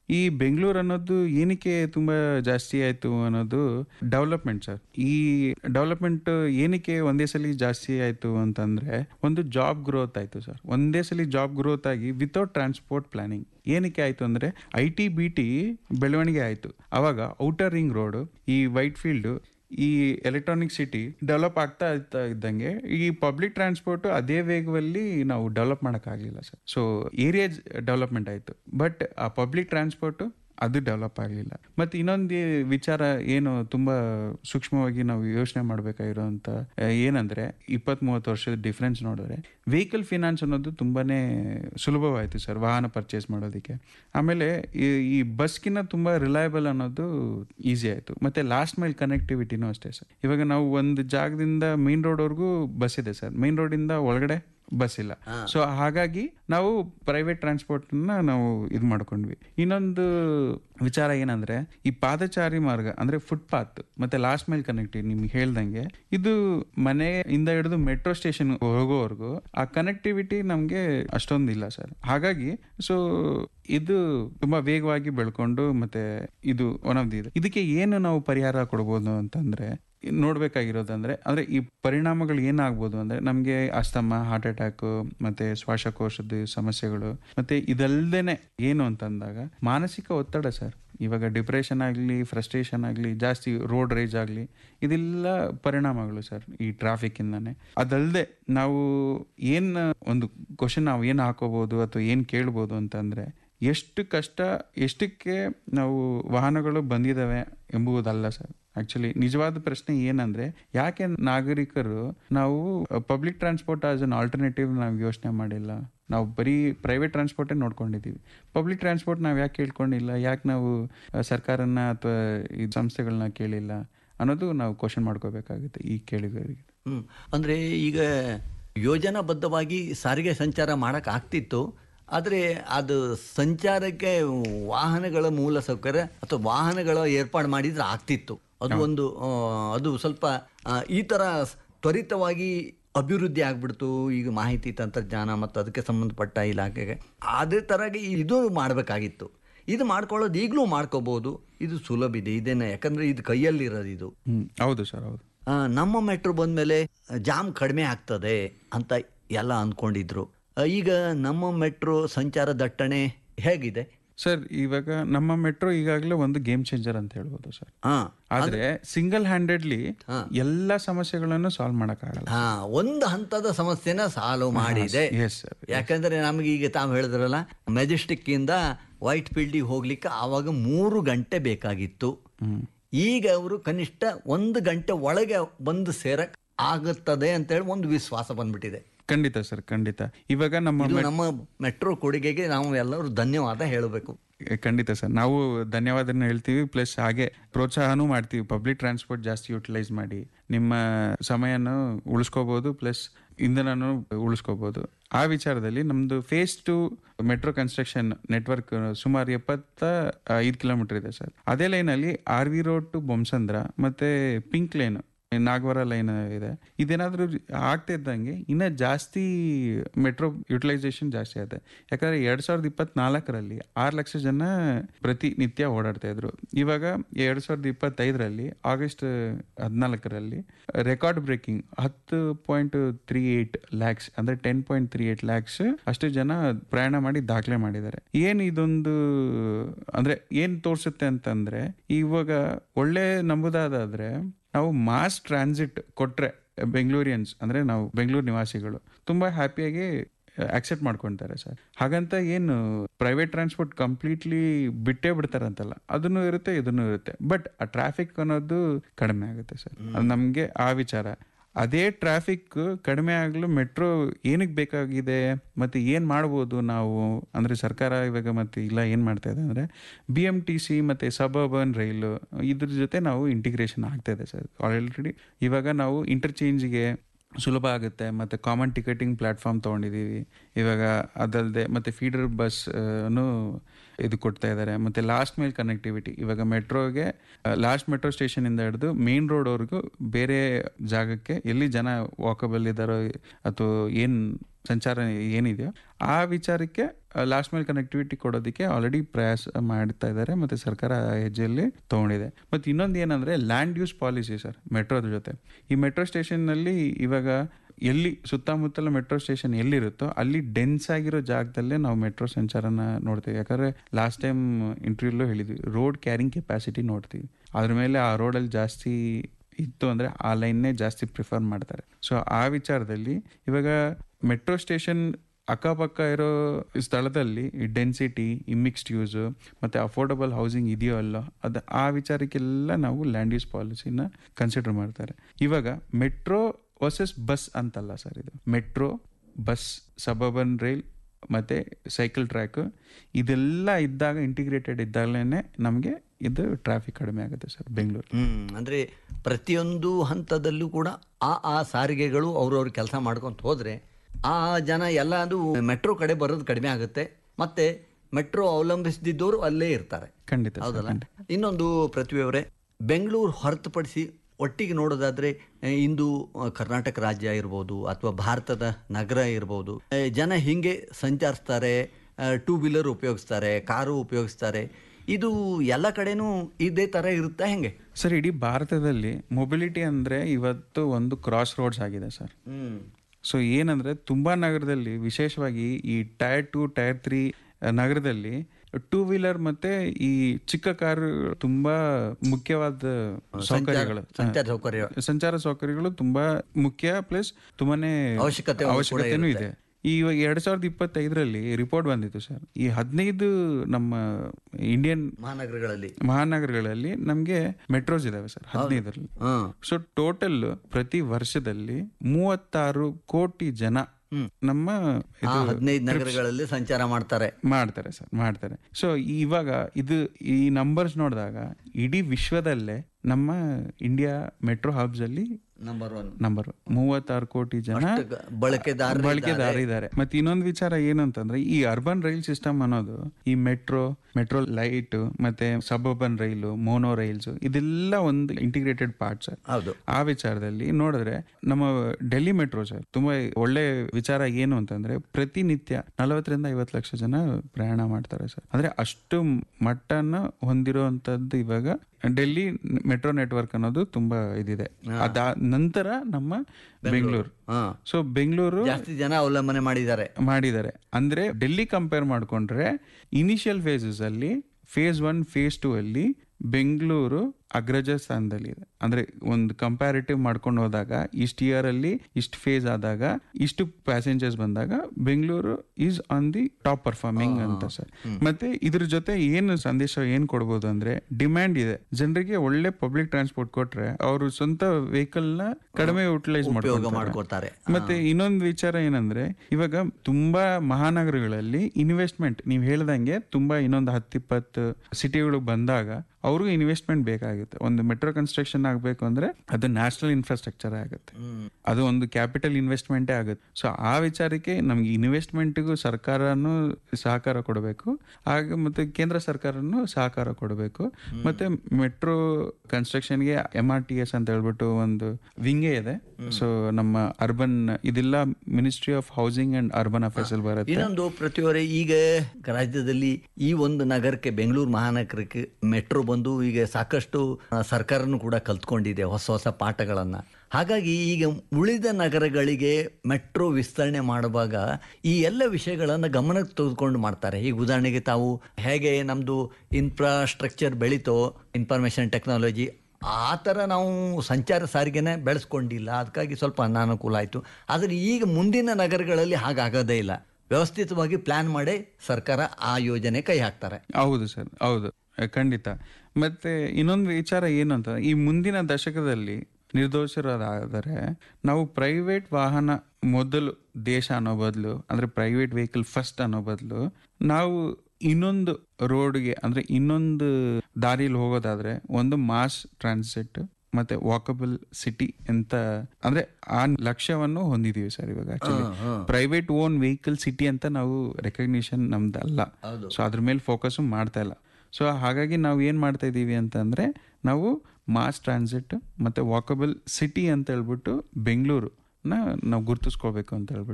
Speaker 7: ಈ ಬೆಂಗಳೂರು ಅನ್ನೋದು ಏನಕ್ಕೆ ತುಂಬಾ ಜಾಸ್ತಿ ಆಯ್ತು ಅನ್ನೋದು ಡೆವಲಪ್ಮೆಂಟ್ ಸರ್ ಈ ಡೆವಲಪ್ಮೆಂಟ್ ಏನಕ್ಕೆ ಒಂದೇ ಸಲ ಜಾಸ್ತಿ ಆಯ್ತು ಅಂತಂದ್ರೆ ಒಂದು ಜಾಬ್ ಗ್ರೋತ್ ಆಯ್ತು ಸರ್ ಒಂದೇ ಸಲ ಜಾಬ್ ಗ್ರೋತ್ ಆಗಿ ವಿತೌಟ್ ಟ್ರಾನ್ಸ್ಪೋರ್ಟ್ ಪ್ಲಾನಿಂಗ್ ಏನಕ್ಕೆ ಆಯ್ತು ಅಂದ್ರೆ ಐ ಟಿ ಬಿ ಟಿ ಬೆಳವಣಿಗೆ ಆಯ್ತು ಅವಾಗ ಔಟರ್ ರಿಂಗ್ ರೋಡ್ ಈ ವೈಟ್ ಫೀಲ್ಡ್ ಈ ಎಲೆಕ್ಟ್ರಾನಿಕ್ ಸಿಟಿ ಡೆವಲಪ್ ಆಗ್ತಾ ಇರ್ತಾ ಇದ್ದಂಗೆ ಈ ಪಬ್ಲಿಕ್ ಟ್ರಾನ್ಸ್ಪೋರ್ಟ್ ಅದೇ ವೇಗದಲ್ಲಿ ನಾವು ಡೆವಲಪ್ ಮಾಡೋಕ್ಕಾಗಲಿಲ್ಲ ಸರ್ ಸೊ ಏರಿಯಾ ಡೆವಲಪ್ಮೆಂಟ್ ಆಯಿತು ಬಟ್ ಆ ಪಬ್ಲಿಕ್ ಟ್ರಾನ್ಸ್ಪೋರ್ಟ್ ಅದು ಡೆವಲಪ್ ಆಗಲಿಲ್ಲ ಮತ್ತು ಇನ್ನೊಂದು ವಿಚಾರ ಏನು ತುಂಬ ಸೂಕ್ಷ್ಮವಾಗಿ ನಾವು ಯೋಚನೆ ಮಾಡಬೇಕಾಗಿರೋಂಥ ಏನಂದರೆ ಇಪ್ಪತ್ತ್ ಮೂವತ್ತು ವರ್ಷದ ಡಿಫ್ರೆನ್ಸ್ ನೋಡಿದ್ರೆ ವೆಹಿಕಲ್ ಫಿನಾನ್ಸ್ ಅನ್ನೋದು ತುಂಬಾ ಸುಲಭವಾಯಿತು ಸರ್ ವಾಹನ ಪರ್ಚೇಸ್ ಮಾಡೋದಕ್ಕೆ ಆಮೇಲೆ ಈ ಈ ಬಸ್ಗಿನ್ನ ತುಂಬ ರಿಲಯಬಲ್ ಅನ್ನೋದು ಈಸಿ ಆಯಿತು ಮತ್ತು ಲಾಸ್ಟ್ ಮೈಲ್ ಕನೆಕ್ಟಿವಿಟಿನೂ ಅಷ್ಟೇ ಸರ್ ಇವಾಗ ನಾವು ಒಂದು ಜಾಗದಿಂದ ಮೇನ್ ರೋಡ್ವರೆಗೂ ಬಸ್ ಇದೆ ಸರ್ ಮೇನ್ ರೋಡಿಂದ ಒಳಗಡೆ ಬಸ್ ಇಲ್ಲ ಸೊ ಹಾಗಾಗಿ ನಾವು ಪ್ರೈವೇಟ್ ಟ್ರಾನ್ಸ್ಪೋರ್ಟ್ನ ನಾವು ಇದು ಮಾಡ್ಕೊಂಡ್ವಿ ಇನ್ನೊಂದು ವಿಚಾರ ಏನಂದ್ರೆ ಈ ಪಾದಚಾರಿ ಮಾರ್ಗ ಅಂದ್ರೆ ಫುಟ್ಪಾತ್ ಮತ್ತೆ ಲಾಸ್ಟ್ ಮೈಲ್ ಕನೆಕ್ಟಿವ್ ನಿಮ್ಗೆ ಹೇಳ್ದಂಗೆ ಇದು ಮನೆಯಿಂದ ಹಿಡಿದು ಮೆಟ್ರೋ ಸ್ಟೇಷನ್ ಹೋಗೋವರೆಗೂ ಆ ಕನೆಕ್ಟಿವಿಟಿ ನಮಗೆ ಅಷ್ಟೊಂದು ಇಲ್ಲ ಸರ್ ಹಾಗಾಗಿ ಸೊ ಇದು ತುಂಬಾ ವೇಗವಾಗಿ ಬೆಳ್ಕೊಂಡು ಮತ್ತೆ ಇದು ಒನ್ ಆಫ್ ದಿ ಇದು ಇದಕ್ಕೆ ಏನು ನಾವು ಪರಿಹಾರ ಕೊಡ್ಬೋದು ಅಂತಂದ್ರೆ ನೋಡ್ಬೇಕಾಗಿರೋದಂದ್ರೆ ಅಂದ್ರೆ ಈ ಪರಿಣಾಮಗಳು ಏನಾಗ್ಬೋದು ಅಂದ್ರೆ ನಮಗೆ ಅಸ್ತಮ ಹಾರ್ಟ್ ಅಟ್ಯಾಕ್ ಮತ್ತೆ ಶ್ವಾಸಕೋಶದ ಸಮಸ್ಯೆಗಳು ಮತ್ತೆ ಇದಲ್ದೇನೆ ಏನು ಅಂತಂದಾಗ ಮಾನಸಿಕ ಒತ್ತಡ ಸರ್ ಇವಾಗ ಡಿಪ್ರೆಷನ್ ಆಗಲಿ ಫ್ರಸ್ಟ್ರೇಷನ್ ಆಗಲಿ ಜಾಸ್ತಿ ರೋಡ್ ರೇಜ್ ಆಗಲಿ ಇದೆಲ್ಲ ಪರಿಣಾಮಗಳು ಸರ್ ಈ ಟ್ರಾಫಿಕ್ಕಿಂದಾನೆ ಅದಲ್ಲದೆ ನಾವು ಏನು ಒಂದು ಕ್ವಶನ್ ನಾವು ಏನು ಹಾಕೋಬಹುದು ಅಥವಾ ಏನು ಕೇಳ್ಬೋದು ಅಂತಂದ್ರೆ ಎಷ್ಟು ಕಷ್ಟ ಎಷ್ಟಕ್ಕೆ ನಾವು ವಾಹನಗಳು ಬಂದಿದ್ದಾವೆ ಎಂಬುದಲ್ಲ ಸರ್ ಆಕ್ಚುಲಿ ನಿಜವಾದ ಪ್ರಶ್ನೆ ಏನಂದ್ರೆ ಯಾಕೆ ನಾಗರಿಕರು ನಾವು public transport as an alternative ನಾವು ಯೋಚನೆ ಮಾಡಿಲ್ಲ ನಾವು ಬರೀ ಪ್ರೈವೇಟ್ ಟ್ರಾನ್ಸ್ಪೋರ್ಟೇ ನೋಡ್ಕೊಂಡಿದ್ದೀವಿ ಪಬ್ಲಿಕ್ ಟ್ರಾನ್ಸ್ಪೋರ್ಟ್ ನಾವು ಯಾಕೆ ಕೇಳ್ಕೊಂಡಿಲ್ಲ ಯಾಕೆ ನಾವು ಆ, ಸರ್ಕಾರನ ಅಥವಾ ಈ ಸಂಸ್ಥೆಗಳನ್ನ ಕೇಳಿಲ್ಲ ಅನ್ನೋದು ನಾವು ಕ್ವಶನ್ ಮಾಡ್ಕೋಬೇಕಾಗುತ್ತೆ ಈ ಕೇಳಿಗರಿಗೆ
Speaker 5: ಹ್ಮ್. ಅಂದ್ರೆ ಈಗ ಯೋಜನಾಬದ್ಧವಾಗಿ ಸಾರಿಗೆ ಸಂಚಾರ ಮಾಡಕ್ ಆಗ್ತಿತ್ತು ಆದರೆ ಅದು ಸಂಚಾರಕ್ಕೆ ವಾಹನಗಳ ಮೂಲ ಸೌಕರ್ಯ ಅಥವಾ ವಾಹನಗಳ ಏರ್ಪಾಡು ಮಾಡಿದ್ರೆ ಆಗ್ತಿತ್ತು ಅದು ಒಂದು ಆ, ಅದು ಸ್ವಲ್ಪ ಆ, ಈ ಥರ ತ್ವರಿತವಾಗಿ ಅಭಿವೃದ್ಧಿ ಆಗ್ಬಿಡ್ತು ಈಗ ಮಾಹಿತಿ ತಂತ್ರಜ್ಞಾನ ಮತ್ತು ಅದಕ್ಕೆ ಸಂಬಂಧಪಟ್ಟ ಇಲಾಖೆಗೆ ಅದೇ ಥರಾಗಿ ಇದು ಮಾಡಬೇಕಾಗಿತ್ತು ಇದು ಮಾಡ್ಕೊಳ್ಳೋದು ಈಗಲೂ ಮಾಡ್ಕೋಬಹುದು ಇದು ಸುಲಭ ಇದೆ ಇದೇನೆ ಯಾಕಂದ್ರೆ ಇದು ಕೈಯಲ್ಲಿರೋದು ಇದು
Speaker 7: ಹ್ಮ್ ಹೌದು ಸರ್ ಹೌದು
Speaker 5: ಆ, ನಮ್ಮ ಮೆಟ್ರೋ ಬಂದಮೇಲೆ ಜಾಮ್ ಕಡಿಮೆ ಆಗ್ತದೆ ಅಂತ ಎಲ್ಲ ಅಂದ್ಕೊಂಡಿದ್ರು ಆ, ಈಗ ನಮ್ಮ ಮೆಟ್ರೋ ಸಂಚಾರ ದಟ್ಟಣೆ ಹೇಗಿದೆ
Speaker 7: ಸರ್ ಇವಾಗ ನಮ್ಮ ಮೆಟ್ರೋ ಈಗಾಗಲೇ ಒಂದು ಗೇಮ್ ಚೇಂಜರ್ ಅಂತ ಹೇಳ್ಬೋದು ಸರ್
Speaker 5: ಹಾ
Speaker 7: ಆದ್ರೆ ಸಿಂಗಲ್ ಹ್ಯಾಂಡೆಡ್ಲಿ ಎಲ್ಲ ಸಮಸ್ಯೆಗಳನ್ನು ಸಾಲ್ವ್ ಮಾಡಕ್ಕಾಗಲ್ಲ
Speaker 5: ಹಾ ಒಂದು ಹಂತದ ಸಮಸ್ಯೆನ ಸಾಲ್ವ್ ಮಾಡಿದೆ
Speaker 7: ಎಸ್ ಸರ್
Speaker 5: ಯಾಕಂದ್ರೆ ನಮಗೆ ಈಗ ತಾವು ಹೇಳಿದ್ರಲ್ಲ ಮೆಜೆಸ್ಟಿಕ್ ಇಂದ ವೈಟ್ ಫೀಲ್ಡಿಗೆ ಹೋಗ್ಲಿಕ್ಕೆ ಆವಾಗ ಮೂರು ಗಂಟೆ ಬೇಕಾಗಿತ್ತು ಈಗ ಅವರು ಕನಿಷ್ಠ ಒಂದು ಗಂಟೆ ಒಳಗೆ ಬಂದು ಸೇರಕ್ ಆಗುತ್ತದೆ ಅಂತೇಳಿ ಒಂದು ವಿಶ್ವಾಸ ಬಂದ್ಬಿಟ್ಟಿದೆ
Speaker 7: ಖಂಡಿತ ಸರ್ ಖಂಡಿತ ಇವಾಗ ನಮ್ಮ
Speaker 5: ಇದು ನಮ್ಮ ಮೆಟ್ರೋ ಕೊಡುಗೆಗೆ ನಾವು ಎಲ್ಲರೂ ಧನ್ಯವಾದ ಹೇಳಬೇಕು
Speaker 7: ಖಂಡಿತ ಸರ್ ನಾವು ಧನ್ಯವಾದನ ಹೇಳ್ತೀವಿ ಪ್ಲಸ್ ಹಾಗೆ ಪ್ರೋತ್ಸಾಹನೂ ಮಾಡ್ತೀವಿ ಪಬ್ಲಿಕ್ ಟ್ರಾನ್ಸ್ಪೋರ್ಟ್ ಜಾಸ್ತಿ ಯುಟಿಲೈಸ್ ಮಾಡಿ ನಿಮ್ಮ ಸಮಯನ ಉಳಿಸ್ಕೋಬಹುದು ಪ್ಲಸ್ ಇಂಧನನು ಉಳಿಸ್ಕೋಬಹುದು ಆ ವಿಚಾರದಲ್ಲಿ ನಮ್ದು phase two metro construction network ಸುಮಾರು ಎಪ್ಪತ್ತ ಐದು ಕಿಲೋಮೀಟರ್ ಇದೆ ಸರ್ ಅದೇ ಲೈನಲ್ಲಿ R V road to Bommasandra ಮತ್ತೆ ಪಿಂಕ್ ಲೈನ್ ನಾಗವರ ಲೈನ್ ಇದೆ ಇದೇನಾದ್ರೂ ಆಗ್ತಾ ಇದ್ದಂಗೆ ಇನ್ನ ಜಾಸ್ತಿ ಮೆಟ್ರೋ ಯುಟಿಲೈಸೇಷನ್ ಜಾಸ್ತಿ ಆಗುತ್ತೆ ಯಾಕಂದ್ರೆ ಎರಡ್ ಸಾವಿರದ ಇಪ್ಪತ್ನಾಲ್ಕರಲ್ಲಿ ಆರು ಲಕ್ಷ ಜನ ಪ್ರತಿನಿತ್ಯ ಓಡಾಡ್ತಾ ಇದ್ರು ಇವಾಗ ಎರಡ್ ಸಾವಿರದ ಇಪ್ಪತ್ತೈದರಲ್ಲಿ ಆಗಸ್ಟ್ ಹದಿನಾಲ್ಕರಲ್ಲಿ ರೆಕಾರ್ಡ್ ಬ್ರೇಕಿಂಗ್ ಹತ್ತು ಪಾಯಿಂಟ್ ತ್ರೀ ಏಟ್ ಲ್ಯಾಕ್ಸ್ ಅಂದ್ರೆ ten point three eight lakhs ಅಷ್ಟು ಜನ ಪ್ರಯಾಣ ಮಾಡಿ ದಾಖಲೆ ಮಾಡಿದ್ದಾರೆ ಏನ್ ಇದೊಂದು ಅಂದ್ರೆ ಏನ್ ತೋರಿಸುತ್ತೆ ಅಂತಂದ್ರೆ ಇವಾಗ ಒಳ್ಳೆ ನಂಬುದಾದ್ರೆ ನಾವು ಮಾಸ್ ಟ್ರಾನ್ಸಿಟ್ ಕೊಟ್ರೆ ಬೆಂಗಳೂರಿಯನ್ಸ್ ಅಂದ್ರೆ ನಾವು ಬೆಂಗಳೂರು ನಿವಾಸಿಗಳು ತುಂಬಾ ಹ್ಯಾಪಿಯಾಗಿ ಅಕ್ಸೆಪ್ಟ್ ಮಾಡ್ಕೊಳ್ತಾರೆ ಸರ್ ಹಾಗಂತ ಏನು ಪ್ರೈವೇಟ್ ಟ್ರಾನ್ಸ್ಪೋರ್ಟ್ ಕಂಪ್ಲೀಟ್ಲಿ ಬಿಟ್ಟೇ ಬಿಡ್ತಾರಂತಲ್ಲ ಅದನ್ನು ಇರುತ್ತೆ ಇದನ್ನು ಇರುತ್ತೆ ಬಟ್ ಆ ಟ್ರಾಫಿಕ್ ಅನ್ನೋದು ಕಡಿಮೆ ಆಗುತ್ತೆ ಸರ್ ಅದು ನಮಗೆ ಆ ವಿಚಾರ ಅದೇ ಟ್ರಾಫಿಕ್ ಕಡಿಮೆ ಆಗಲು ಮೆಟ್ರೋ ಏನಕ್ಕೆ ಬೇಕಾಗಿದೆ ಮತ್ತೆ ಏನ್ ಮಾಡ್ಬೋದು ನಾವು ಅಂದ್ರೆ ಸರ್ಕಾರ ಇವಾಗ ಮತ್ತೆ ಇಲ್ಲ ಏನ್ ಮಾಡ್ತಾ ಇದೆ ಅಂದ್ರೆ ಬಿ ಎಂ ಟಿ ಸಿ ಮತ್ತೆ ಸಬರ್ಬನ್ ರೈಲು ಇದ್ರ ಜೊತೆ ನಾವು ಇಂಟಿಗ್ರೇಷನ್ ಆಗ್ತಾ ಇದೆ ಸರ್ ಆಲ್ರೆಡಿ ಇವಾಗ ನಾವು ಇಂಟರ್ಚೇಂಜ್ಗೆ ಸುಲಭ ಆಗುತ್ತೆ ಮತ್ತೆ ಕಾಮನ್ ಟಿಕೆಟಿಂಗ್ ಪ್ಲಾಟ್ಫಾರ್ಮ್ ತೊಗೊಂಡಿದ್ದೀವಿ ಇವಾಗ ಅದಲ್ಲದೆ ಮತ್ತೆ ಫೀಡರ್ ಬಸ್ ನು ಇದು ಕೊಡ್ತಾ ಇದ್ದಾರೆ ಮತ್ತೆ ಲಾಸ್ಟ್ ಮೈಲ್ ಕನೆಕ್ಟಿವಿಟಿ ಇವಾಗ ಮೆಟ್ರೋಗೆ ಲಾಸ್ಟ್ ಮೆಟ್ರೋ ಸ್ಟೇಷನ್ ಇಂದ ಹಿಡಿದು ಮೇನ್ ರೋಡ್ವರೆಗೂ ಬೇರೆ ಜಾಗಕ್ಕೆ ಎಲ್ಲಿ ಜನ ವಾಕಬಲ್ ಇದ್ದಾರೋ ಅಥವಾ ಏನ್ ಸಂಚಾರ ಏನಿದೆಯೋ ಆ ವಿಚಾರಕ್ಕೆ ಲಾಸ್ಟ್ ಮೈಲ್ ಕನೆಕ್ಟಿವಿಟಿ ಕೊಡೋದಕ್ಕೆ ಆಲ್ರೆಡಿ ಪ್ರಯಾಸ ಮಾಡ್ತಾ ಇದ್ದಾರೆ ಮತ್ತೆ ಸರ್ಕಾರ ಆ ಹೆಜ್ಜೆಯಲ್ಲಿ ತಗೊಂಡಿದೆ ಮತ್ತೆ ಇನ್ನೊಂದು ಏನಂದ್ರೆ ಲ್ಯಾಂಡ್ ಯೂಸ್ ಪಾಲಿಸಿ ಸರ್ ಮೆಟ್ರೋದ ಜೊತೆ ಈ ಮೆಟ್ರೋ ಸ್ಟೇಷನ್ ನಲ್ಲಿ ಇವಾಗ ಎಲ್ಲಿ ಸುತ್ತಮುತ್ತಲ ಮೆಟ್ರೋ ಸ್ಟೇಷನ್ ಎಲ್ಲಿರುತ್ತೋ ಅಲ್ಲಿ ಡೆನ್ಸ್ ಆಗಿರೋ ಜಾಗದಲ್ಲೇ ನಾವು ಮೆಟ್ರೋ ಸಂಚಾರನ ನೋಡ್ತೀವಿ ಯಾಕಂದ್ರೆ ಲಾಸ್ಟ್ ಟೈಮ್ ಇಂಟರ್ವ್ಯೂಲ್ಲೂ ಹೇಳಿದ್ವಿ ರೋಡ್ ಕ್ಯಾರಿಂಗ್ ಕೆಪಾಸಿಟಿ ನೋಡ್ತೀವಿ ಅದ್ರ ಮೇಲೆ ಆ ರೋಡಲ್ಲಿ ಜಾಸ್ತಿ ಇತ್ತು ಅಂದ್ರೆ ಆ ಲೈನ್ನೇ ಜಾಸ್ತಿ ಪ್ರಿಫರ್ ಮಾಡ್ತಾರೆ ಸೊ ಆ ವಿಚಾರದಲ್ಲಿ ಇವಾಗ ಮೆಟ್ರೋ ಸ್ಟೇಷನ್ ಅಕ್ಕಪಕ್ಕ ಇರೋ ಸ್ಥಳದಲ್ಲಿ ಈ ಡೆನ್ಸಿಟಿ ಈ ಮಿಕ್ಸ್ಡ್ ಯೂಸ್ ಮತ್ತೆ ಅಫೋರ್ಡಬಲ್ ಹೌಸಿಂಗ್ ಇದೆಯೋ ಅಲ್ಲೋ ಅದು ಆ ವಿಚಾರಕ್ಕೆಲ್ಲ ನಾವು ಲ್ಯಾಂಡ್ ಯೂಸ್ ಪಾಲಿಸಿನ ಕನ್ಸಿಡರ್ ಮಾಡ್ತಾರೆ ಇವಾಗ ಮೆಟ್ರೋ ವರ್ಸಸ್ ಬಸ್ ಅಂತಲ್ಲ ಸರ್ ಇದು ಮೆಟ್ರೋ ಬಸ್ ಸಬರ್ಬನ್ ರೈಲ್ ಮತ್ತೆ ಸೈಕಲ್ ಟ್ರ್ಯಾಕ್ ಇದೆಲ್ಲ ಇದ್ದಾಗ ಇಂಟಿಗ್ರೇಟೆಡ್ ಇದ್ದಾಗಲೇ ನಮಗೆ ಇದು ಟ್ರಾಫಿಕ್ ಕಡಿಮೆ ಆಗುತ್ತೆ ಸರ್ ಬೆಂಗಳೂರು
Speaker 5: ಹ್ಮ್ ಅಂದ್ರೆ ಪ್ರತಿಯೊಂದು ಹಂತದಲ್ಲೂ ಕೂಡ ಆ ಆ ಸಾರಿಗೆಗಳು ಅವ್ರವ್ರ ಕೆಲಸ ಮಾಡ್ಕೊಂತ ಹೋದ್ರೆ ಆ ಜನ ಎಲ್ಲ ಅದು ಮೆಟ್ರೋ ಕಡೆ ಬರೋದು ಕಡಿಮೆ ಆಗುತ್ತೆ ಮತ್ತೆ ಮೆಟ್ರೋ ಅವಲಂಬಿಸದಿದ್ದವರು ಅಲ್ಲೇ ಇರ್ತಾರೆ
Speaker 7: ಖಂಡಿತ ಸರ್,
Speaker 5: ಹೌದಲ್ಲ
Speaker 7: ಖಂಡಿತ.
Speaker 5: ಇನ್ನೊಂದು ಪ್ರತಿಭೆಯವರೇ ಬೆಂಗಳೂರು ಹೊರತುಪಡಿಸಿ ಒಟ್ಟಿಗೆ ನೋಡೋದಾದ್ರೆ ಆ, ಇಂದು ಆ, ಕರ್ನಾಟಕ ರಾಜ್ಯ ಇರ್ಬೋದು ಅಥವಾ ಭಾರತದ ನಗರ ಇರ್ಬೋದು ಆ, ಜನ ಹಿಂಗೆ ಸಂಚರಿಸ್ತಾರೆ ಟೂ ವೀಲರ್ ಉಪಯೋಗಿಸ್ತಾರೆ ಕಾರು ಉಪಯೋಗಿಸ್ತಾರೆ ಇದು ಎಲ್ಲ ಕಡೆನೂ ಇದೇ ಥರ ಇರುತ್ತಾ ಹೆಂಗೆ
Speaker 7: ಸರ್ ಇಡೀ ಭಾರತದಲ್ಲಿ ಮೊಬಿಲಿಟಿ ಅಂದ್ರೆ ಇವತ್ತು ಒಂದು ಕ್ರಾಸ್ ರೋಡ್ಸ್ ಆಗಿದೆ ಸರ್
Speaker 5: ಹ್ಮ್
Speaker 7: ಸೊ ಏನಂದ್ರೆ ತುಂಬಾ ನಗರದಲ್ಲಿ ವಿಶೇಷವಾಗಿ ಈ ಟೈರ್ ಟು ಟೈರ್ ತ್ರೀ ನಗರದಲ್ಲಿ ಟೂ ವೀಲರ್ ಮತ್ತೆ ಈ ಚಿಕ್ಕ ಕಾರು ತುಂಬಾ ಮುಖ್ಯವಾದ ಸೌಕರ್ಯಗಳು
Speaker 5: ಸಂಚಾರ ಸೌಕರ್ಯ
Speaker 7: ಸಂಚಾರ ಸೌಕರ್ಯಗಳು ತುಂಬಾ ಮುಖ್ಯ ಪ್ಲಸ್ ತುಂಬಾನೇ
Speaker 5: ಅವಶ್ಯಕತೆ ಕೂಡ
Speaker 7: ಅವಶ್ಯಕತೆನೂ
Speaker 5: ಇರುತ್ತೆ.
Speaker 7: ಇದೆ ಈ ಇವಾಗ ಎರಡ್ ಸಾವಿರದ ಇಪ್ಪತ್ತೈದರಲ್ಲಿ ರಿಪೋರ್ಟ್ ಬಂದಿತ್ತು ಸರ್ ಈ ಹದಿನೈದು ನಮ್ಮ ಇಂಡಿಯನ್
Speaker 5: ಮಹಾನಗರಗಳಲ್ಲಿ
Speaker 7: ಮಹಾನಗರಗಳಲ್ಲಿ ನಮ್ಗೆ ಮೆಟ್ರೋಸ್ ಇದಾವೆ ಸರ್ ಹದಿನೈದರಲ್ಲಿ
Speaker 5: ಹ್ಮ್
Speaker 7: ಸೊ ಟೋಟಲ್ ಪ್ರತಿ ವರ್ಷದಲ್ಲಿ ಮೂವತ್ತಾರು ಕೋಟಿ ಜನ ನಮ್ಮ
Speaker 5: ಆ
Speaker 7: ಇದು
Speaker 5: ಹದಿನೈದು ನಗರಗಳಲ್ಲಿ ಸಂಚಾರ ಮಾಡ್ತಾರೆ
Speaker 7: ಮಾಡ್ತಾರೆ ಸರ್ ಮಾಡ್ತಾರೆ ಸೊ ಇವಾಗ ಇದು ಈ ನಂಬರ್ಸ್ ನೋಡಿದಾಗ ಇಡೀ ವಿಶ್ವದಲ್ಲೇ ನಮ್ಮ ಇಂಡಿಯಾ ಮೆಟ್ರೋ ಹಬ್ಸ್ ಅಲ್ಲಿ
Speaker 5: ನಂಬರ್ ಒನ್
Speaker 7: ನಂಬರ್ ಮೂವತ್ತಾರು ಕೋಟಿ ಜನ
Speaker 5: ಬಳಕೆದಾರರು
Speaker 7: ಬಳಕೆದಾರ ಇದ್ದಾರೆ ಮತ್ತೆ ಇನ್ನೊಂದು ವಿಚಾರ ಏನು ಅಂತಂದ್ರೆ ಈ ಅರ್ಬನ್ ರೈಲ್ ಸಿಸ್ಟಮ್ ಅನ್ನೋದು ಈ ಮೆಟ್ರೋ ಮೆಟ್ರೋ ಲೈಟ್ ಮತ್ತೆ ಸಬರ್ಬನ್ ರೈಲು ಮೋನೋ ರೈಲ್ಸ್ ಇದೆಲ್ಲ ಒಂದು ಇಂಟಿಗ್ರೇಟೆಡ್ ಪಾರ್ಟ್ ಸರ್
Speaker 5: ಹೌದು
Speaker 7: ಆ ವಿಚಾರದಲ್ಲಿ ನೋಡಿದ್ರೆ ನಮ್ಮ ಡೆಲ್ಲಿ ಮೆಟ್ರೋ ಸರ್ ತುಂಬಾ ಒಳ್ಳೆ ವಿಚಾರ ಏನು ಅಂತಂದ್ರೆ ಪ್ರತಿನಿತ್ಯ ನಲವತ್ತರಿಂದ ಐವತ್ತು ಲಕ್ಷ ಜನ ಪ್ರಯಾಣ ಮಾಡ್ತಾರೆ ಸರ್ ಅಂದ್ರೆ ಅಷ್ಟು ಮಟ್ಟನ ಹೊಂದಿರುವಂತದ್ದು ಇವಾಗ ಡೆಲ್ಲಿ ಮೆಟ್ರೋ ನೆಟ್ವರ್ಕ್ ಅನ್ನೋದು ತುಂಬಾ ಇದಿದೆ ಅದ ನಂತರ ನಮ್ಮ ಬೆಂಗಳೂರು
Speaker 5: ಹಾ
Speaker 7: ಸೊ ಬೆಂಗಳೂರು
Speaker 5: ಜಾಸ್ತಿ ಜನ ಅವಲಂಬನೆ ಮಾಡಿದ್ದಾರೆ
Speaker 7: ಮಾಡಿದ್ದಾರೆ ಅಂದ್ರೆ ಡೆಲ್ಲಿ ಕಂಪೇರ್ ಮಾಡ್ಕೊಂಡ್ರೆ ಇನಿಷಿಯಲ್ ಫೇಸಸ್ ಅಲ್ಲಿ ಫೇಸ್ ಒನ್ ಫೇಸ್ ಟೂ ಅಲ್ಲಿ ಬೆಂಗಳೂರು ಅಗ್ರಜ ಸ್ಥಾನದಲ್ಲಿದೆ ಅಂದ್ರೆ ಒಂದು ಕಂಪ್ಯಾರಿಟಿವ್ ಮಾಡ್ಕೊಂಡು ಹೋದಾಗ ಇಷ್ಟು ಇಯರ್ ಅಲ್ಲಿ ಇಷ್ಟು ಫೇಸ್ ಆದಾಗ ಇಷ್ಟು ಪ್ಯಾಸೆಂಜರ್ಸ್ ಬಂದಾಗ Bengaluru is on the top performing ಅಂತ ಸರ್ ಮತ್ತೆ ಇದ್ರ ಜೊತೆ ಏನು ಸಂದೇಶ ಏನ್ ಕೊಡ್ಬೋದು ಅಂದ್ರೆ ಡಿಮ್ಯಾಂಡ್ ಇದೆ ಜನರಿಗೆ ಒಳ್ಳೆ ಪಬ್ಲಿಕ್ ಟ್ರಾನ್ಸ್ಪೋರ್ಟ್ ಕೊಟ್ರೆ ಅವರು ಸ್ವಂತ ವೆಹಿಕಲ್ ನ ಕಡಿಮೆ ಯುಟಿಲೈಸ್
Speaker 5: ಉಪಯೋಗ
Speaker 7: ಮಾಡ್ಕೊಳ್ತಾರೆ
Speaker 5: ಮಾಡ್ಕೋತಾರೆ
Speaker 7: ಮತ್ತೆ ಇನ್ನೊಂದು ವಿಚಾರ ಏನಂದ್ರೆ ಇವಾಗ ತುಂಬಾ ಮಹಾನಗರಗಳಲ್ಲಿ ಇನ್ವೆಸ್ಟ್ಮೆಂಟ್ ನೀವು ಹೇಳ್ದಂಗೆ ತುಂಬಾ ಇನ್ನೊಂದು ಹತ್ತಿಪ್ಪತ್ತು ಸಿಟಿಗಳು ಬಂದಾಗ ಅವ್ರಿಗೂ ಇನ್ವೆಸ್ಟ್ಮೆಂಟ್ ಬೇಕಾಗುತ್ತೆ ಒಂದು ಮೆಟ್ರೋ ಕನ್ಸ್ಟ್ರಕ್ಷನ್ ಆಗಬೇಕು ಅಂದ್ರೆ ಅದು ನ್ಯಾಷನಲ್ ಇನ್ಫ್ರಾಸ್ಟ್ರಕ್ಚರ್ ಆಗುತ್ತೆ ಅದು ಒಂದು ಕ್ಯಾಪಿಟಲ್ ಇನ್ವೆಸ್ಟ್ಮೆಂಟೇ ಆಗುತ್ತೆ ಸೊ ಆ ವಿಚಾರಕ್ಕೆ ನಮ್ಗೆ ಇನ್ವೆಸ್ಟ್ಮೆಂಟ್ಗೂ ಸರ್ಕಾರನು ಸಹಕಾರ ಕೊಡಬೇಕು ಹಾಗೆ ಮತ್ತೆ ಕೇಂದ್ರ ಸರ್ಕಾರನು ಸಹಕಾರ ಕೊಡಬೇಕು ಮತ್ತೆ ಮೆಟ್ರೋ ಕನ್ಸ್ಟ್ರಕ್ಷನ್ಗೆ ಎಂ ಆರ್ ಟಿ ಎಸ್ ಅಂತ ಹೇಳ್ಬಿಟ್ಟು ಒಂದು ವಿಂಗೇ ಇದೆ ಸೊ ನಮ್ಮ ಅರ್ಬನ್ ಇದೆಲ್ಲ ministry of housing and urban affairs ಅಲ್ಲಿ ಬರುತ್ತೆ
Speaker 5: ಇನ್ನೊಂದು ಪ್ರತಿವರೆ ಈಗ ರಾಜ್ಯದಲ್ಲಿ ಈ ಒಂದು ನಗರಕ್ಕೆ ಬೆಂಗಳೂರು ಮಹಾನಗರಕ್ಕೆ ಮೆಟ್ರೋ ಬಂದು ಈಗ ಸಾಕಷ್ಟು ಆ, ಸರ್ಕಾರನೂ ಕೂಡ ಕಲ್ತ್ಕೊಂಡಿದೆ ಹೊಸ ಹೊಸ ಪಾಠಗಳನ್ನ ಹಾಗಾಗಿ ಈಗ ಉಳಿದ ನಗರಗಳಿಗೆ ಮೆಟ್ರೋ ವಿಸ್ತರಣೆ ಮಾಡುವಾಗ ಈ ಎಲ್ಲ ವಿಷಯಗಳನ್ನು ಗಮನಕ್ಕೆ ತೆಗೆದುಕೊಂಡು ಮಾಡ್ತಾರೆ ಈಗ ಉದಾಹರಣೆಗೆ ತಾವು ಹೇಗೆ ನಮ್ಮದು ಇನ್ಫ್ರಾಸ್ಟ್ರಕ್ಚರ್ ಬೆಳೀತೋ ಇನ್ಫಾರ್ಮೇಷನ್ ಟೆಕ್ನಾಲಜಿ ಆ ಥರ ನಾವು ಸಂಚಾರ ಸಾರಿಗೆನೇ ಬೆಳೆಸ್ಕೊಂಡಿಲ್ಲ ಅದಕ್ಕಾಗಿ ಸ್ವಲ್ಪ ಅನಾನುಕೂಲ ಆಯಿತು ಆದರೆ ಈಗ ಮುಂದಿನ ನಗರಗಳಲ್ಲಿ ಹಾಗಾಗೋದೇ ಇಲ್ಲ ವ್ಯವಸ್ಥಿತವಾಗಿ ಪ್ಲಾನ್ ಮಾಡಿ ಸರ್ಕಾರ ಆ ಯೋಜನೆ ಕೈ ಹಾಕ್ತಾರೆ
Speaker 7: ಹೌದು ಸರ್ ಹೌದು ಖಂಡಿತ ಮತ್ತೆ ಇನ್ನೊಂದು ವಿಚಾರ ಏನು ಅಂತ ಈ ಮುಂದಿನ ದಶಕದಲ್ಲಿ ನಿರ್ದೋಷರಾದರೆ ನಾವು ಪ್ರೈವೇಟ್ ವಾಹನ ಮೊದಲು ದೇಶ ಅನ್ನೋ ಬದಲು ಅಂದ್ರೆ ಪ್ರೈವೇಟ್ ವೆಹಿಕಲ್ ಫಸ್ಟ್ ಅನ್ನೋ ಬದಲು ನಾವು ಇನ್ನೊಂದು ರೋಡ್ಗೆ ಅಂದ್ರೆ ಇನ್ನೊಂದು ದಾರಿಲಿ ಹೋಗೋದಾದ್ರೆ ಒಂದು ಮಾಸ್ ಟ್ರಾನ್ಸಿಟ್ ಮತ್ತೆ ವಾಕಬಲ್ ಸಿಟಿ ಅಂತ ಅಂದ್ರೆ ಆ ಲಕ್ಷ್ಯವನ್ನು ಹೊಂದಿದೀವಿ ಸರ್ ಇವಾಗ actually private own vehicle city ಅಂತ ನಾವು ರೆಕಗ್ನಿಷನ್ ನಮ್ದಲ್ಲ ಸೊ ಅದ್ರ ಮೇಲೆ ಫೋಕಸ್ ಮಾಡ್ತಾ ಇಲ್ಲ ಸೊ ಹಾಗಾಗಿ ನಾವು ಏನ್ ಮಾಡ್ತಾ ಇದೀವಿ ಅಂತಂದ್ರೆ ನಾವು ಮಾಸ್ ಟ್ರಾನ್ಸಿಟ್ ಮತ್ತೆ ವಾಕಬಲ್ ಸಿಟಿ ಅಂತ ಹೇಳ್ಬಿಟ್ಟು ಬೆಂಗಳೂರು ನಾವು ಗುರ್ತಿಸ್ಕೋಬೇಕು ಅಂತ ಹೇಳ್ಬಿಟ್ಟು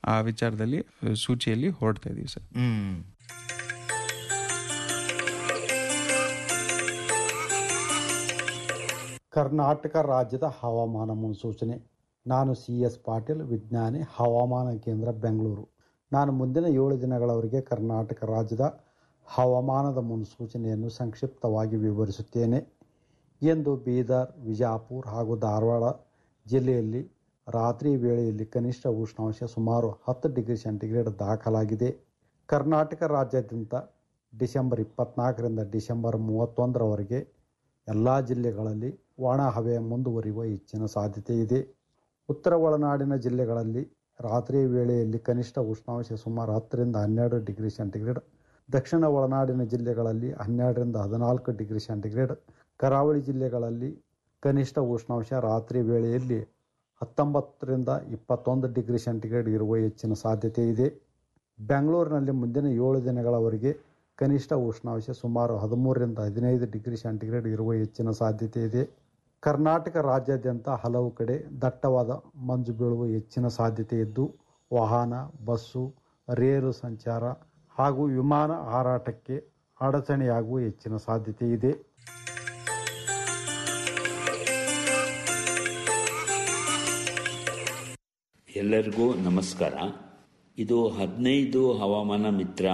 Speaker 7: ಆ ವಿಚಾರದಲ್ಲಿ ಆ, ಸೂಚಿಯಲ್ಲಿ ಹೊರಡ್ತಾ ಇದೀವಿ ಸರ್
Speaker 5: ಹ್ಮ್
Speaker 8: ಕರ್ನಾಟಕ ರಾಜ್ಯದ ಹವಾಮಾನ ಮುನ್ಸೂಚನೆ ನಾನು ಸಿ ಎಸ್ ಪಾಟೀಲ್ ವಿಜ್ಞಾನಿ ಹವಾಮಾನ ಕೇಂದ್ರ ಬೆಂಗಳೂರು ನಾನು ಮುಂದಿನ ಏಳು ದಿನಗಳವರೆಗೆ ಕರ್ನಾಟಕ ರಾಜ್ಯದ ಹವಾಮಾನದ ಮುನ್ಸೂಚನೆಯನ್ನು ಸಂಕ್ಷಿಪ್ತವಾಗಿ ವಿವರಿಸುತ್ತೇನೆ ಎಂದು ಬೀದರ್ ವಿಜಾಪುರ ಹಾಗೂ ಧಾರವಾಡ ಜಿಲ್ಲೆಯಲ್ಲಿ ರಾತ್ರಿ ವೇಳೆಯಲ್ಲಿ ಕನಿಷ್ಠ ಉಷ್ಣಾಂಶ ಸುಮಾರು ಹತ್ತು ಡಿಗ್ರಿ ಸೆಂಟಿಗ್ರೇಡ್ ದಾಖಲಾಗಿದೆ ಕರ್ನಾಟಕ ರಾಜ್ಯಾದ್ಯಂತ ಡಿಸೆಂಬರ್ ಇಪ್ಪತ್ನಾಲ್ಕರಿಂದ ಡಿಸೆಂಬರ್ ಮೂವತ್ತೊಂದರವರೆಗೆ ಎಲ್ಲ ಜಿಲ್ಲೆಗಳಲ್ಲಿ ಒಣ ಹವೆ ಮುಂದುವರಿಯುವ ಹೆಚ್ಚಿನ ಸಾಧ್ಯತೆ ಇದೆ ಉತ್ತರ ಒಳನಾಡಿನ ಜಿಲ್ಲೆಗಳಲ್ಲಿ ರಾತ್ರಿ ವೇಳೆಯಲ್ಲಿ ಕನಿಷ್ಠ ಉಷ್ಣಾಂಶ ಸುಮಾರು ಹತ್ತರಿಂದ ಹನ್ನೆರಡು ಡಿಗ್ರಿ ಸೆಂಟಿಗ್ರೇಡ್ ದಕ್ಷಿಣ ಒಳನಾಡಿನ ಜಿಲ್ಲೆಗಳಲ್ಲಿ ಹನ್ನೆರಡರಿಂದ ಹದಿನಾಲ್ಕು ಡಿಗ್ರಿ ಸೆಂಟಿಗ್ರೇಡ್ ಕರಾವಳಿ ಜಿಲ್ಲೆಗಳಲ್ಲಿ ಕನಿಷ್ಠ ಉಷ್ಣಾಂಶ ರಾತ್ರಿ ವೇಳೆಯಲ್ಲಿ ಹತ್ತೊಂಬತ್ತರಿಂದ ಇಪ್ಪತ್ತೊಂದು ಡಿಗ್ರಿ ಸೆಂಟಿಗ್ರೇಡ್ ಇರುವ ಹೆಚ್ಚಿನ ಸಾಧ್ಯತೆ ಇದೆ ಬೆಂಗಳೂರಿನಲ್ಲಿ ಮುಂದಿನ ಏಳು ದಿನಗಳವರೆಗೆ ಕನಿಷ್ಠ ಉಷ್ಣಾಂಶ ಸುಮಾರು ಹದಿಮೂರರಿಂದ ಹದಿನೈದು ಡಿಗ್ರಿ ಸೆಂಟಿಗ್ರೇಡ್ ಇರುವ ಹೆಚ್ಚಿನ ಸಾಧ್ಯತೆ ಇದೆ ಕರ್ನಾಟಕ ರಾಜ್ಯಾದ್ಯಂತ ಹಲವು ಕಡೆ ದಟ್ಟವಾದ ಮಂಜು ಬೀಳುವ ಹೆಚ್ಚಿನ ಸಾಧ್ಯತೆ ಇದ್ದು ವಾಹನ ಬಸ್ಸು ರೇಲು ಸಂಚಾರ ಹಾಗೂ ವಿಮಾನ ಹಾರಾಟಕ್ಕೆ ಅಡಚಣೆಯಾಗುವ ಹೆಚ್ಚಿನ ಸಾಧ್ಯತೆ ಇದೆ
Speaker 9: ಎಲ್ಲರಿಗೂ ನಮಸ್ಕಾರ ಇದು ಹದಿನೈದು ಹವಾಮಾನ ಮಿತ್ರ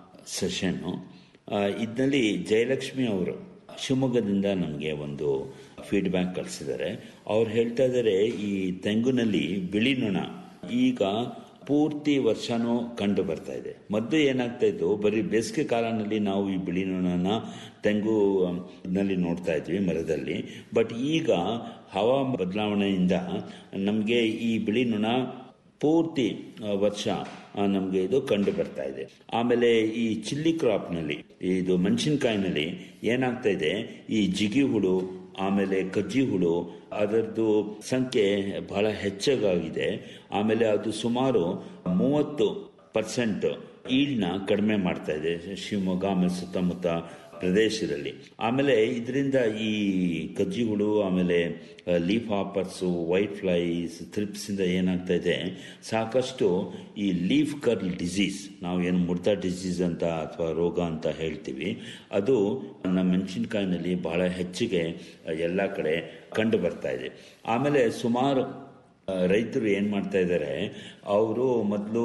Speaker 9: ಸೆಷನ್ನು ಇದರಲ್ಲಿ ಜಯಲಕ್ಷ್ಮಿ ಅವರು ಶಿವಮೊಗ್ಗದಿಂದ ನಮಗೆ ಒಂದು ಫೀಡ್ಬ್ಯಾಕ್ ಕಳಿಸಿದ್ದಾರೆ ಅವ್ರು ಹೇಳ್ತಾ ಇದ್ದಾರೆ ಈ ತೆಂಗುನಲ್ಲಿ ಬಿಳಿ ನೊಣ ಈಗ ಪೂರ್ತಿ ವರ್ಷನೂ ಕಂಡು ಬರ್ತಾ ಇದೆ ಮೊದಲು ಏನಾಗ್ತಾ ಇತ್ತು ಬರೀ ಬೇಸಿಗೆ ಕಾಲನಲ್ಲಿ ನಾವು ಈ ಬಿಳಿ ನೊಣನ ತೆಂಗು ನಲ್ಲಿ ನೋಡ್ತಾ ಇದ್ವಿ ಮರದಲ್ಲಿ ಬಟ್ ಈಗ ಹವಾ ಬದಲಾವಣೆಯಿಂದ ನಮಗೆ ಈ ಬಿಳಿ ನೊಣ ಪೂರ್ತಿ ಆ, ವರ್ಷ ನಮಗೆ ಇದು ಕಂಡು ಬರ್ತಾ ಇದೆ ಆಮೇಲೆ ಈ ಚಿಲ್ಲಿ ಕ್ರಾಪ್ನಲ್ಲಿ ಇದು ಮೆಣಸಿನ್ಕಾಯಿನಲ್ಲಿ ಏನಾಗ್ತಾ ಇದೆ ಈ ಜಿಗಿ ಹುಳು ಆಮೇಲೆ ಕಜ್ಜಿ ಹುಳು ಅದರದ್ದು ಸಂಖ್ಯೆ ಬಹಳ ಹೆಚ್ಚಾಗಿದೆ ಆಮೇಲೆ ಅದು ಸುಮಾರು ಮೂವತ್ತು ಪರ್ಸೆಂಟ್ ಈಲ್ಡ್ನ ಕಡಿಮೆ ಮಾಡ್ತಾ ಇದೆ ಶಿವಮೊಗ್ಗ ಆಮೇಲೆ ಸುತ್ತಮುತ್ತ ಪ್ರದೇಶದಲ್ಲಿ ಆಮೇಲೆ ಇದರಿಂದ ಈ ಕಜ್ಜಿ ಹುಳು ಆಮೇಲೆ ಲೀಫ್ ಹಾಪರ್ಸು ವೈಟ್ ಫ್ಲೈಸ್ ಥ್ರಿಪ್ಸಿಂದ ಏನಾಗ್ತಾ ಇದೆ ಸಾಕಷ್ಟು ಈ ಲೀಫ್ ಕರ್ಲ್ ಡಿಸೀಸ್ ನಾವು ಏನು ಮುಡ್ತಾ ಡಿಸೀಸ್ ಅಂತ ಅಥವಾ ರೋಗ ಅಂತ ಹೇಳ್ತೀವಿ ಅದು ನಮ್ಮ ಮೆಣಸಿನ್ಕಾಯಿನಲ್ಲಿ ಬಹಳ ಹೆಚ್ಚಿಗೆ ಎಲ್ಲ ಕಡೆ ಕಂಡು ಬರ್ತಾ ಇದೆ ಆಮೇಲೆ ಸುಮಾರು ಆ, ರೈತರು ಏನು ಮಾಡ್ತಾ ಇದ್ದಾರೆ ಅವರು ಮೊದಲು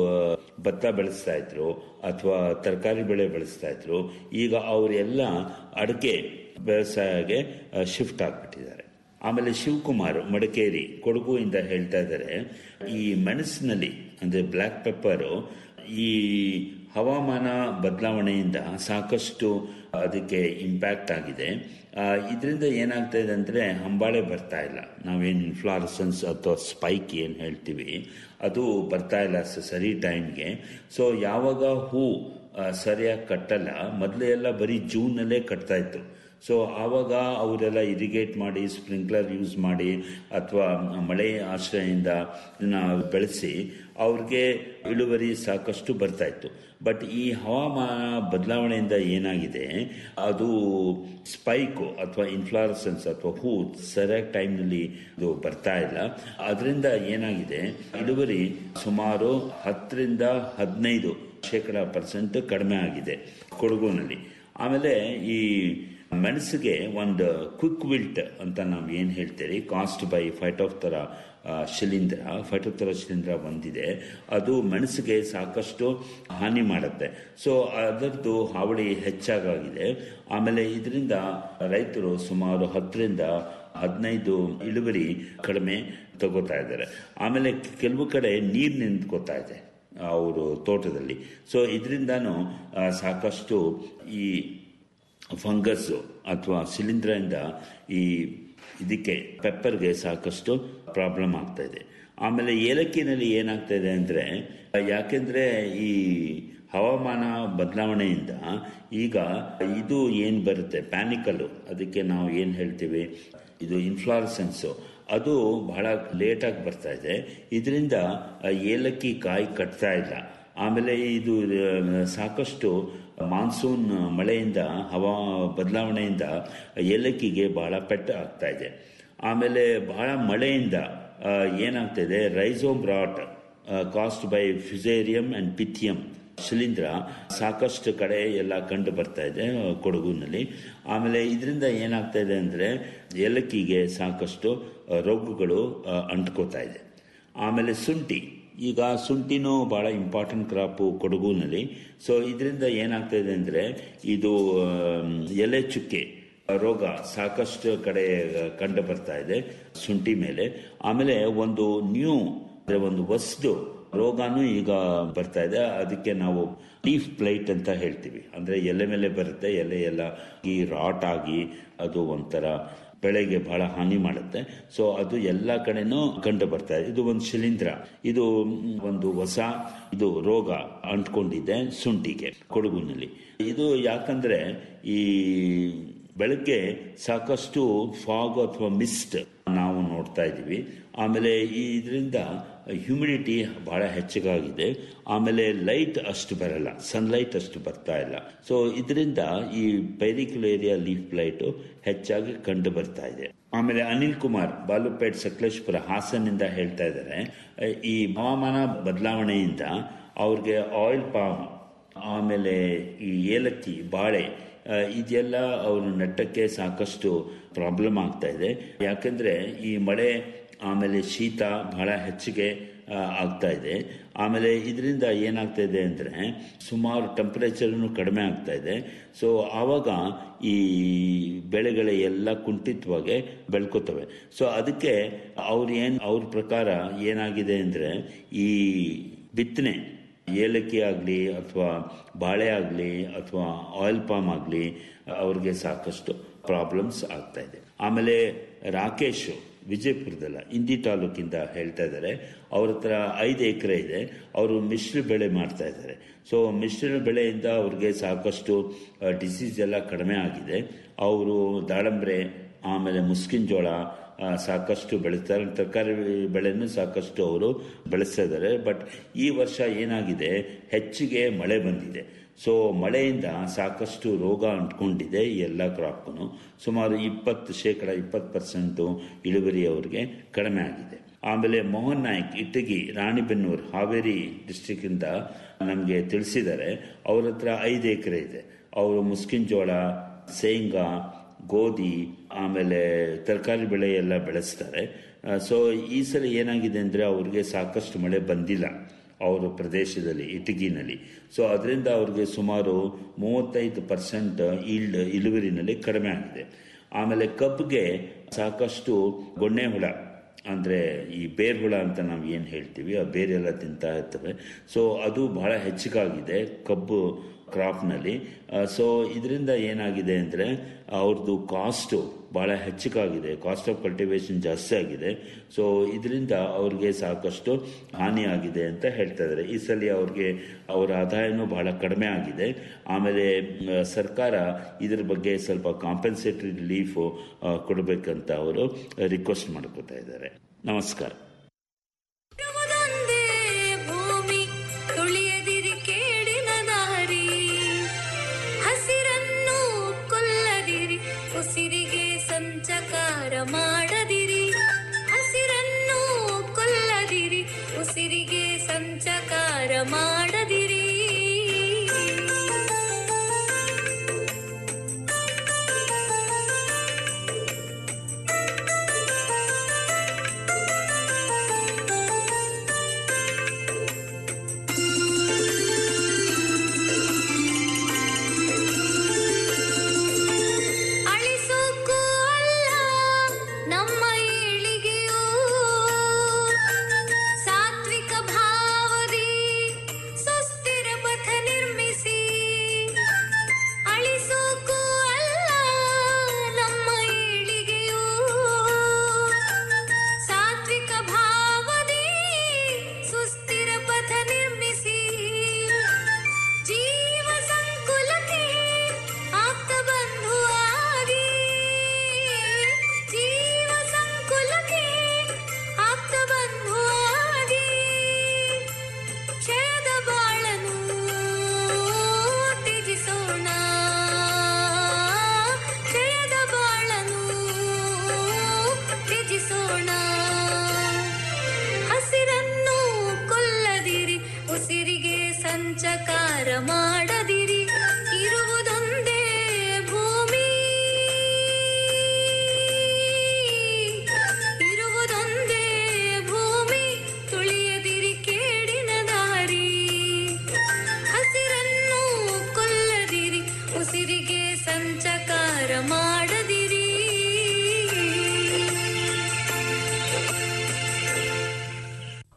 Speaker 9: ಭತ್ತ ಬೆಳೆಸ್ತಾ ಇದ್ರು ಅಥವಾ ತರಕಾರಿ ಬೆಳೆ ಬೆಳೆಸ್ತಾ ಇದ್ರು ಈಗ ಅವರೆಲ್ಲ ಅಡಿಕೆ ವ್ಯವಸಾಯಕ್ಕೆ ಶಿಫ್ಟ್ ಆಗಿಬಿಟ್ಟಿದ್ದಾರೆ ಆಮೇಲೆ ಶಿವಕುಮಾರ್ ಮಡಿಕೇರಿ ಕೊಡಗು ಇಂದ ಹೇಳ್ತಾ ಇದ್ದಾರೆ ಈ ಮೆಣಸಿನಲ್ಲಿ ಅಂದರೆ ಬ್ಲ್ಯಾಕ್ ಪೆಪ್ಪರು ಈ ಹವಾಮಾನ ಬದಲಾವಣೆಯಿಂದ ಸಾಕಷ್ಟು ಅದಕ್ಕೆ ಇಂಪ್ಯಾಕ್ಟ್ ಆಗಿದೆ ಇದರಿಂದ ಏನಾಗ್ತಾ ಇದೆ ಅಂದರೆ ಹಂಬಾಳೆ ಬರ್ತಾ ಇಲ್ಲ ನಾವೇನು ಇನ್ಫ್ಲಾರಸನ್ಸ್ ಅಥವಾ ಸ್ಪೈಕ್ ಏನು ಹೇಳ್ತೀವಿ ಅದು ಬರ್ತಾ ಇಲ್ಲ ಸ- ಸರಿ ಟೈಮ್ಗೆ ಸೊ ಯಾವಾಗ ಹೂ ಆ, ಸರಿಯಾಗಿ ಕಟ್ಟಲ್ಲ ಮೊದಲು ಎಲ್ಲ ಬರೀ ಜೂನ್ನಲ್ಲೇ ಕಟ್ತಾ ಇತ್ತು ಸೊ ಆವಾಗ ಅವರೆಲ್ಲ ಇರಿಗೇಟ್ ಮಾಡಿ ಸ್ಪ್ರಿಂಕ್ಲರ್ ಯೂಸ್ ಮಾಡಿ ಅಥವಾ ಮಳೆ ಆಶ್ರಯದಿಂದ ಇದನ್ನ ಬೆಳೆಸಿ ಅವ್ರಿಗೆ ಇಳುವರಿ ಸಾಕಷ್ಟು ಬರ್ತಾ ಇತ್ತು ಬಟ್ ಈ ಹವಾಮಾನ ಬದಲಾವಣೆಯಿಂದ ಏನಾಗಿದೆ ಅದು ಸ್ಪೈಕು ಅಥವಾ ಇನ್ಫ್ಲಾರಸನ್ಸ್ ಅಥವಾ ಹೂ ಸರಿಯಾದ ಟೈಮ್ನಲ್ಲಿ ಇದು ಬರ್ತಾ ಇಲ್ಲ ಅದರಿಂದ ಏನಾಗಿದೆ ಇಳುವರಿ ಸುಮಾರು ಹತ್ತರಿಂದ ಹದಿನೈದು ಶೇಕಡ ಪರ್ಸೆಂಟ್ ಕಡಿಮೆ ಆಗಿದೆ ಕೊಡಗುನಲ್ಲಿ ಆಮೇಲೆ ಈ ಮೆಣಸಿಗೆ ಒಂದು ಕ್ವಿಕ್ ವಿಲ್ಟ್ ಅಂತ ನಾವು ಏನು ಹೇಳ್ತೀರಿ ಕಾಸ್ಟ್ ಬೈ ಫೈಟೋಫ್ ಥರ ಶಿಲೀಂಧ್ರ ಫೈಟೋಫ್ ಥರ ಶಿಲೀಂಧ್ರ ಬಂದಿದೆ ಅದು ಮೆಣಸಿಗೆ ಸಾಕಷ್ಟು ಹಾನಿ ಮಾಡುತ್ತೆ ಸೊ ಅದರದ್ದು ಹಾವಳಿ ಹೆಚ್ಚಾಗಿದೆ ಆಮೇಲೆ ಇದರಿಂದ ರೈತರು ಸುಮಾರು ಹತ್ತರಿಂದ ಹದಿನೈದು ಇಳುವರಿ ಕಡಿಮೆ ತಗೋತಾ ಇದ್ದಾರೆ ಆಮೇಲೆ ಕೆಲವು ಕಡೆ ನೀರು ನಿಂತ್ಕೋತಾ ಇದೆ ಅವರು ತೋಟದಲ್ಲಿ ಸೊ ಇದರಿಂದನೂ ಸಾಕಷ್ಟು ಈ ಫಂಗಸ್ಸು ಅಥವಾ ಶಿಲೀಂಧ್ರದಿಂದ ಈ ಇದಕ್ಕೆ ಪೆಪ್ಪರ್ಗೆ ಸಾಕಷ್ಟು ಪ್ರಾಬ್ಲಮ್ ಆಗ್ತಾ ಇದೆ ಆಮೇಲೆ ಏಲಕ್ಕಿನಲ್ಲಿ ಏನಾಗ್ತಾ ಇದೆ ಅಂದರೆ ಯಾಕೆಂದರೆ ಈ ಹವಾಮಾನ ಬದಲಾವಣೆಯಿಂದ ಈಗ ಇದು ಏನು ಬರುತ್ತೆ ಪ್ಯಾನಿಕಲ್ಲು ಅದಕ್ಕೆ ನಾವು ಏನು ಹೇಳ್ತೀವಿ ಇದು ಇನ್ಫ್ಲಾರಸೆನ್ಸು ಅದು ಬಹಳ ಲೇಟಾಗಿ ಬರ್ತಾ ಇದೆ ಇದರಿಂದ ಏಲಕ್ಕಿ ಕಾಯಿ ಕಟ್ತಾ ಇಲ್ಲ ಆಮೇಲೆ ಇದು ಆ, ಸಾಕಷ್ಟು ಮಾನ್ಸೂನ್ ಮಳೆಯಿಂದ ಹವಾ ಬದಲಾವಣೆಯಿಂದ ಏಲಕ್ಕಿಗೆ ಬಹಳ ಪೆಟ್ಟು ಆಗ್ತಾ ಇದೆ ಆಮೇಲೆ ಬಹಳ ಮಳೆಯಿಂದ ಆ, ಏನಾಗ್ತಾ ಇದೆ rhizome rot caused by fusarium and pythium ಶಿಲೀಂಧ್ರ ಸಾಕಷ್ಟು ಕಡೆ ಎಲ್ಲ ಕಂಡು ಬರ್ತಾ ಇದೆ ಆ, ಕೊಡಗುನಲ್ಲಿ ಆಮೇಲೆ ಇದರಿಂದ ಏನಾಗ್ತಾ ಇದೆ ಅಂದರೆ ಏಲಕ್ಕಿಗೆ ಸಾಕಷ್ಟು ಆ, ರೋಗಗಳು ಆ, ಅಂಟ್ಕೋತಾ ಇದೆ ಆಮೇಲೆ ಶುಂಠಿ ಈಗ ಶುಂಠಿನೂ ಭಾಳ ಇಂಪಾರ್ಟೆಂಟ್ ಕ್ರಾಪು ಕೊಡಗುನಲ್ಲಿ ಸೊ ಇದರಿಂದ ಏನಾಗ್ತಾ ಇದೆ ಅಂದರೆ ಇದು ಆಮ್, ಎಲೆ ಚುಕ್ಕೆ ರೋಗ ಸಾಕಷ್ಟು ಕಡೆ ಕಂಡು ಬರ್ತಾ ಇದೆ ಶುಂಠಿ ಮೇಲೆ ಆಮೇಲೆ ಒಂದು ನ್ಯೂ ಅಂದರೆ ಒಂದು ಹೊಸದು ರೋಗಾನು ಈಗ ಬರ್ತಾ ಇದೆ ಅದಕ್ಕೆ ನಾವು ಲೀಫ್ ಪ್ಲೈಟ್ ಅಂತ ಹೇಳ್ತೀವಿ ಅಂದರೆ ಎಲೆ ಮೇಲೆ ಬರುತ್ತೆ ಎಲೆ ಎಲ್ಲ ಈ ರಾಟ್ ಆಗಿ ಅದು ಒಂಥರ ಬೆಳೆಗೆ ಬಹಳ ಹಾನಿ ಮಾಡುತ್ತೆ ಸೊ ಅದು ಎಲ್ಲ ಕಡೆನೂ ಕಂಡು ಬರ್ತಾ ಇದೆ ಇದು ಒಂದು ಶಿಲೀಂಧ್ರ ಇದು ಒಂದು ಹೊಸ ಇದು ರೋಗ ಅಂಟ್ಕೊಂಡಿದೆ ಶುಂಠಿಗೆ ಕೊಡಗುನಲ್ಲಿ ಇದು ಯಾಕಂದ್ರೆ ಈ ಬೆಳಗ್ಗೆ ಸಾಕಷ್ಟು ಫಾಗ್ ಅಥವಾ ಮಿಸ್ಟ್ ನಾವು ನೋಡ್ತಾ ಇದ್ದೀವಿ ಆಮೇಲೆ ಈ ಇದರಿಂದ ಹ್ಯುಮಿಡಿಟಿ ಬಹಳ ಹೆಚ್ಚಿಗಾಗಿದೆ ಆಮೇಲೆ ಲೈಟ್ ಅಷ್ಟು ಬರಲ್ಲ ಸನ್ಲೈಟ್ ಅಷ್ಟು ಬರ್ತಾ ಇಲ್ಲ ಸೊ ಇದರಿಂದ ಈ ಪೈರಿಕ್ಯುಲೇರಿಯಾ ಲೀಫ್ ಲೈಟು ಹೆಚ್ಚಾಗಿ ಕಂಡು ಬರ್ತಾ ಇದೆ ಆಮೇಲೆ ಅನಿಲ್ ಕುಮಾರ್ ಬಾಲುಪೇಟ್ ಸಕಲೇಶ್ಪುರ ಹಾಸನಿಂದ ಹೇಳ್ತಾ ಇದ್ದಾರೆ ಈ ಹವಾಮಾನ ಬದಲಾವಣೆಯಿಂದ ಅವ್ರಿಗೆ ಆಯಿಲ್ ಪಾಮ್ ಆಮೇಲೆ ಈ ಏಲಕ್ಕಿ ಬಾಳೆ ಆ, ಇದೆಲ್ಲ ಅವರು ನೆಟ್ಟಕ್ಕೆ ಸಾಕಷ್ಟು ಪ್ರಾಬ್ಲಮ್ ಆಗ್ತಾ ಇದೆ ಯಾಕಂದ್ರೆ ಈ ಮಳೆ ಆಮೇಲೆ ಶೀತ ಬಹಳ ಹೆಚ್ಚಿಗೆ ಆ, ಆಗ್ತಾ ಇದೆ ಆಮೇಲೆ ಇದರಿಂದ ಏನಾಗ್ತಾ ಇದೆ ಅಂದರೆ ಸುಮಾರು ಟೆಂಪರೇಚರ್ನು ಕಡಿಮೆ ಆಗ್ತಾ ಇದೆ ಸೊ ಆವಾಗ ಈ ಬೆಳೆಗಳ ಎಲ್ಲ ಕುಂಠಿತವಾಗಿ ಬೆಳ್ಕೋತವೆ ಸೊ ಅದಕ್ಕೆ ಅವ್ರು ಏನು ಅವ್ರ ಪ್ರಕಾರ ಏನಾಗಿದೆ ಅಂದರೆ ಈ ಬಿತ್ತನೆ ಏಲಕ್ಕಿ ಆಗಲಿ ಅಥವಾ ಬಾಳೆ ಆಗಲಿ ಅಥವಾ ಆಯಿಲ್ ಪಾಮ್ ಆಗಲಿ ಅವ್ರಿಗೆ ಸಾಕಷ್ಟು ಪ್ರಾಬ್ಲಮ್ಸ್ ಆಗ್ತಾ ಇದೆ ಆಮೇಲೆ ರಾಕೇಶ್ ವಿಜಯಪುರದಲ್ಲ ಇಂದಿ ತಾಲೂಕಿಂದ ಹೇಳ್ತಾ ಇದ್ದಾರೆ ಅವ್ರ ಹತ್ರ ಐದು ಎಕರೆ ಇದೆ ಅವರು ಮಿಶ್ರ ಬೆಳೆ ಮಾಡ್ತಾ ಇದ್ದಾರೆ ಸೊ ಮಿಶ್ರ ಬೆಳೆಯಿಂದ ಅವ್ರಿಗೆ ಸಾಕಷ್ಟು ಡಿಸೀಸ್ ಎಲ್ಲ ಕಡಿಮೆ ಆಗಿದೆ ಅವರು ದಾಳಂಬ್ರೆ ಆಮೇಲೆ ಮುಸ್ಕಿನ್ ಜೋಳ ಆ, ಸಾಕಷ್ಟು ಬೆಳೀತಾರೆ ತರಕಾರಿ ಬೆಳೆನೂ ಸಾಕಷ್ಟು ಅವರು ಬೆಳೆಸ್ತಾ ಇದ್ದಾರೆ ಬಟ್ ಈ ವರ್ಷ ಏನಾಗಿದೆ ಹೆಚ್ಚಿಗೆ ಮಳೆ ಬಂದಿದೆ ಸೊ ಮಳೆಯಿಂದ ಸಾಕಷ್ಟು ರೋಗ ಅಂಟ್ಕೊಂಡಿದೆ ಈ ಎಲ್ಲ ಕ್ರಾಪ್ಗೂ ಸುಮಾರು ಇಪ್ಪತ್ತು ಶೇಕಡ ಇಪ್ಪತ್ತು ಪರ್ಸೆಂಟು ಇಳುವರಿ ಅವ್ರಿಗೆ ಕಡಿಮೆ ಆಗಿದೆ ಆಮೇಲೆ ಮೋಹನ್ ನಾಯ್ಕ್ ಇಟ್ಟಗಿ ರಾಣಿಬೆನ್ನೂರು ಹಾವೇರಿ ಡಿಸ್ಟಿಕ್ಕಿಂದ ನಮಗೆ ತಿಳಿಸಿದ್ದಾರೆ ಅವ್ರ ಹತ್ರ ಐದು ಎಕರೆ ಇದೆ ಅವರು ಮುಸ್ಕಿನ್ ಜೋಳ ಶೇಂಗಾ ಗೋಧಿ ಆಮೇಲೆ ತರಕಾರಿ ಬೆಳೆ ಎಲ್ಲ ಬೆಳೆಸ್ತಾರೆ ಸೊ ಈ ಸಲ ಏನಾಗಿದೆ ಅಂದರೆ ಅವ್ರಿಗೆ ಸಾಕಷ್ಟು ಮಳೆ ಬಂದಿಲ್ಲ ಅವರ ಪ್ರದೇಶದಲ್ಲಿ ಇಟಗಿನಲ್ಲಿ ಸೊ ಅದರಿಂದ ಅವ್ರಿಗೆ ಸುಮಾರು ಮೂವತ್ತೈದು ಪರ್ಸೆಂಟ್ ಈಲ್ಡ್ ಇಳುವರಿನಲ್ಲಿ ಕಡಿಮೆ ಆಗಿದೆ ಆಮೇಲೆ ಕಬ್ಬಿಗೆ ಸಾಕಷ್ಟು ಗೊಣ್ಣೆ ಹುಳ ಅಂದರೆ ಈ ಬೇರ್ ಹುಳ ಅಂತ ನಾವು ಏನು ಹೇಳ್ತೀವಿ ಆ ಬೇರೆಲ್ಲ ತಿಂತಾ ಇರ್ತವೆ ಸೊ ಅದು ಬಹಳ ಹೆಚ್ಚಿಗಾಗಿದೆ ಕಬ್ಬು ಕ್ರಾಪ್ನಲ್ಲಿ ಸೊ ಇದರಿಂದ ಏನಾಗಿದೆ ಅಂದರೆ ಅವ್ರದ್ದು ಕಾಸ್ಟು ಭಾಳ ಹೆಚ್ಚಿಗಾಗಿದೆ ಕಾಸ್ಟ್ ಆಫ್ ಕಲ್ಟಿವೇಶನ್ ಜಾಸ್ತಿ ಆಗಿದೆ ಸೊ ಇದರಿಂದ ಅವ್ರಿಗೆ ಸಾಕಷ್ಟು ಹಾನಿ ಆಗಿದೆ ಅಂತ ಹೇಳ್ತಾ ಇದ್ದಾರೆ ಈ ಸಲ ಅವ್ರಿಗೆ ಅವರ ಆದಾಯನೂ ಬಹಳ ಕಡಿಮೆ ಆಗಿದೆ ಆಮೇಲೆ ಮ್, ಸರ್ಕಾರ ಇದ್ರ ಬಗ್ಗೆ ಸ್ವಲ್ಪ ಕಾಂಪೆನ್ಸೇಟರಿ ರಿಲೀಫು ಕೊಡಬೇಕಂತ ಅವರು ರಿಕ್ವೆಸ್ಟ್ ಮಾಡ್ಕೋತಾ ಇದ್ದಾರೆ ನಮಸ್ಕಾರ
Speaker 4: ಇರುವುದೊಂದೇ ಭೂಮಿ ತುಳಿಯದಿರಿ ಕೇಡಿನ ದಾರಿ ಹಸಿರನ್ನು ಕೊಲ್ಲದಿರಿ ಉಸಿರಿಗೆ ಸಂಚಕಾರ ಮಾಡದಿರಿ ಹಸಿರನ್ನು ಕೊಲ್ಲದಿರಿ ಉಸಿರಿಗೆ ಸಂಚಕಾರ ಮಾಡದಿರಿ ಅಳಿಸೋಕ್ಕೂ ಅಲ್ಲ ನಮ್ಮ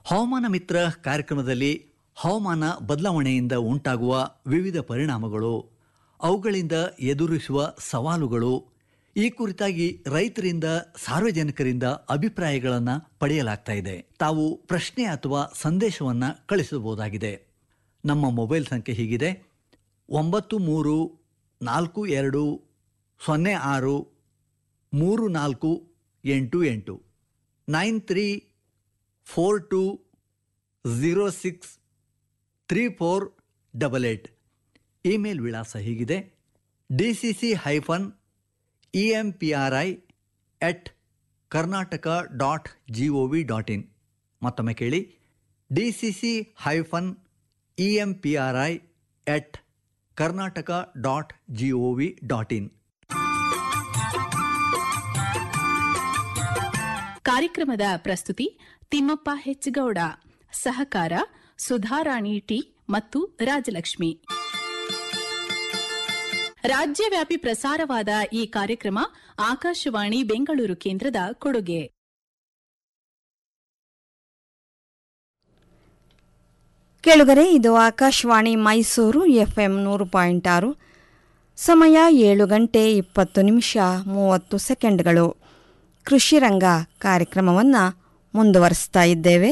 Speaker 5: ಹವಾಮಾನ ಮಿತ್ರ ಕಾರ್ಯಕ್ರಮದಲ್ಲಿ ಹವಾಮಾನ ಬದಲಾವಣೆಯಿಂದ ಉಂಟಾಗುವ ವಿವಿಧ ಪರಿಣಾಮಗಳು ಅವುಗಳಿಂದ ಎದುರಿಸುವ ಸವಾಲುಗಳು ಈ ಕುರಿತಾಗಿ ರೈತರಿಂದ ಸಾರ್ವಜನಿಕರಿಂದ ಅಭಿಪ್ರಾಯಗಳನ್ನು ಪಡೆಯಲಾಗ್ತಾ ಇದೆ ತಾವು ಪ್ರಶ್ನೆ ಅಥವಾ ಸಂದೇಶವನ್ನು ಕಳಿಸಬಹುದಾಗಿದೆ ನಮ್ಮ ಮೊಬೈಲ್ ಸಂಖ್ಯೆ ಹೀಗಿದೆ ಒಂಬತ್ತು ಮೂರು ನಾಲ್ಕು ಎರಡು ಸೊನ್ನೆ ಆರು ಮೂರು ನಾಲ್ಕು ಎಂಟು ಎಂಟು nine three four two zero six three four double eight email ವಿಳಾಸ ಹೀಗಿದೆ D C C hyphen E M P R I at Karnataka dot G O V dot in ಮತ್ತೊಮ್ಮೆ ಕೇಳಿ D C C hyphen E M P R I at Karnataka dot G O V dot in
Speaker 3: ಕಾರ್ಯಕ್ರಮದ ಪ್ರಸ್ತುತಿ ತಿಮ್ಮಪ್ಪ ಹೆಚ್ಗೌಡ ಸಹಕಾರ ಸುಧಾರಾಣಿ ಟಿ ಮತ್ತು ರಾಜಲಕ್ಷ್ಮಿ ರಾಜ್ಯವ್ಯಾಪಿ ಪ್ರಸಾರವಾದ ಈ ಕಾರ್ಯಕ್ರಮ ಆಕಾಶವಾಣಿ ಬೆಂಗಳೂರು ಕೇಂದ್ರದ ಕೊಡುಗೆ
Speaker 10: ಕೇಳುಗರೆ ಇದು ಆಕಾಶವಾಣಿ ಮೈಸೂರು ಎಫ್ಎಂ ನೂರು ಪಾಯಿಂಟ್ ಆರು ಸಮಯ ಏಳು ಗಂಟೆ ಇಪ್ಪತ್ತು ನಿಮಿಷ ಮೂವತ್ತು ಸೆಕೆಂಡ್ಗಳು ಕೃಷಿ ರಂಗ ಕಾರ್ಯಕ್ರಮವನ್ನು ಮುಂದುವರಿಸ್ತಾ ಇದ್ದೇವೆ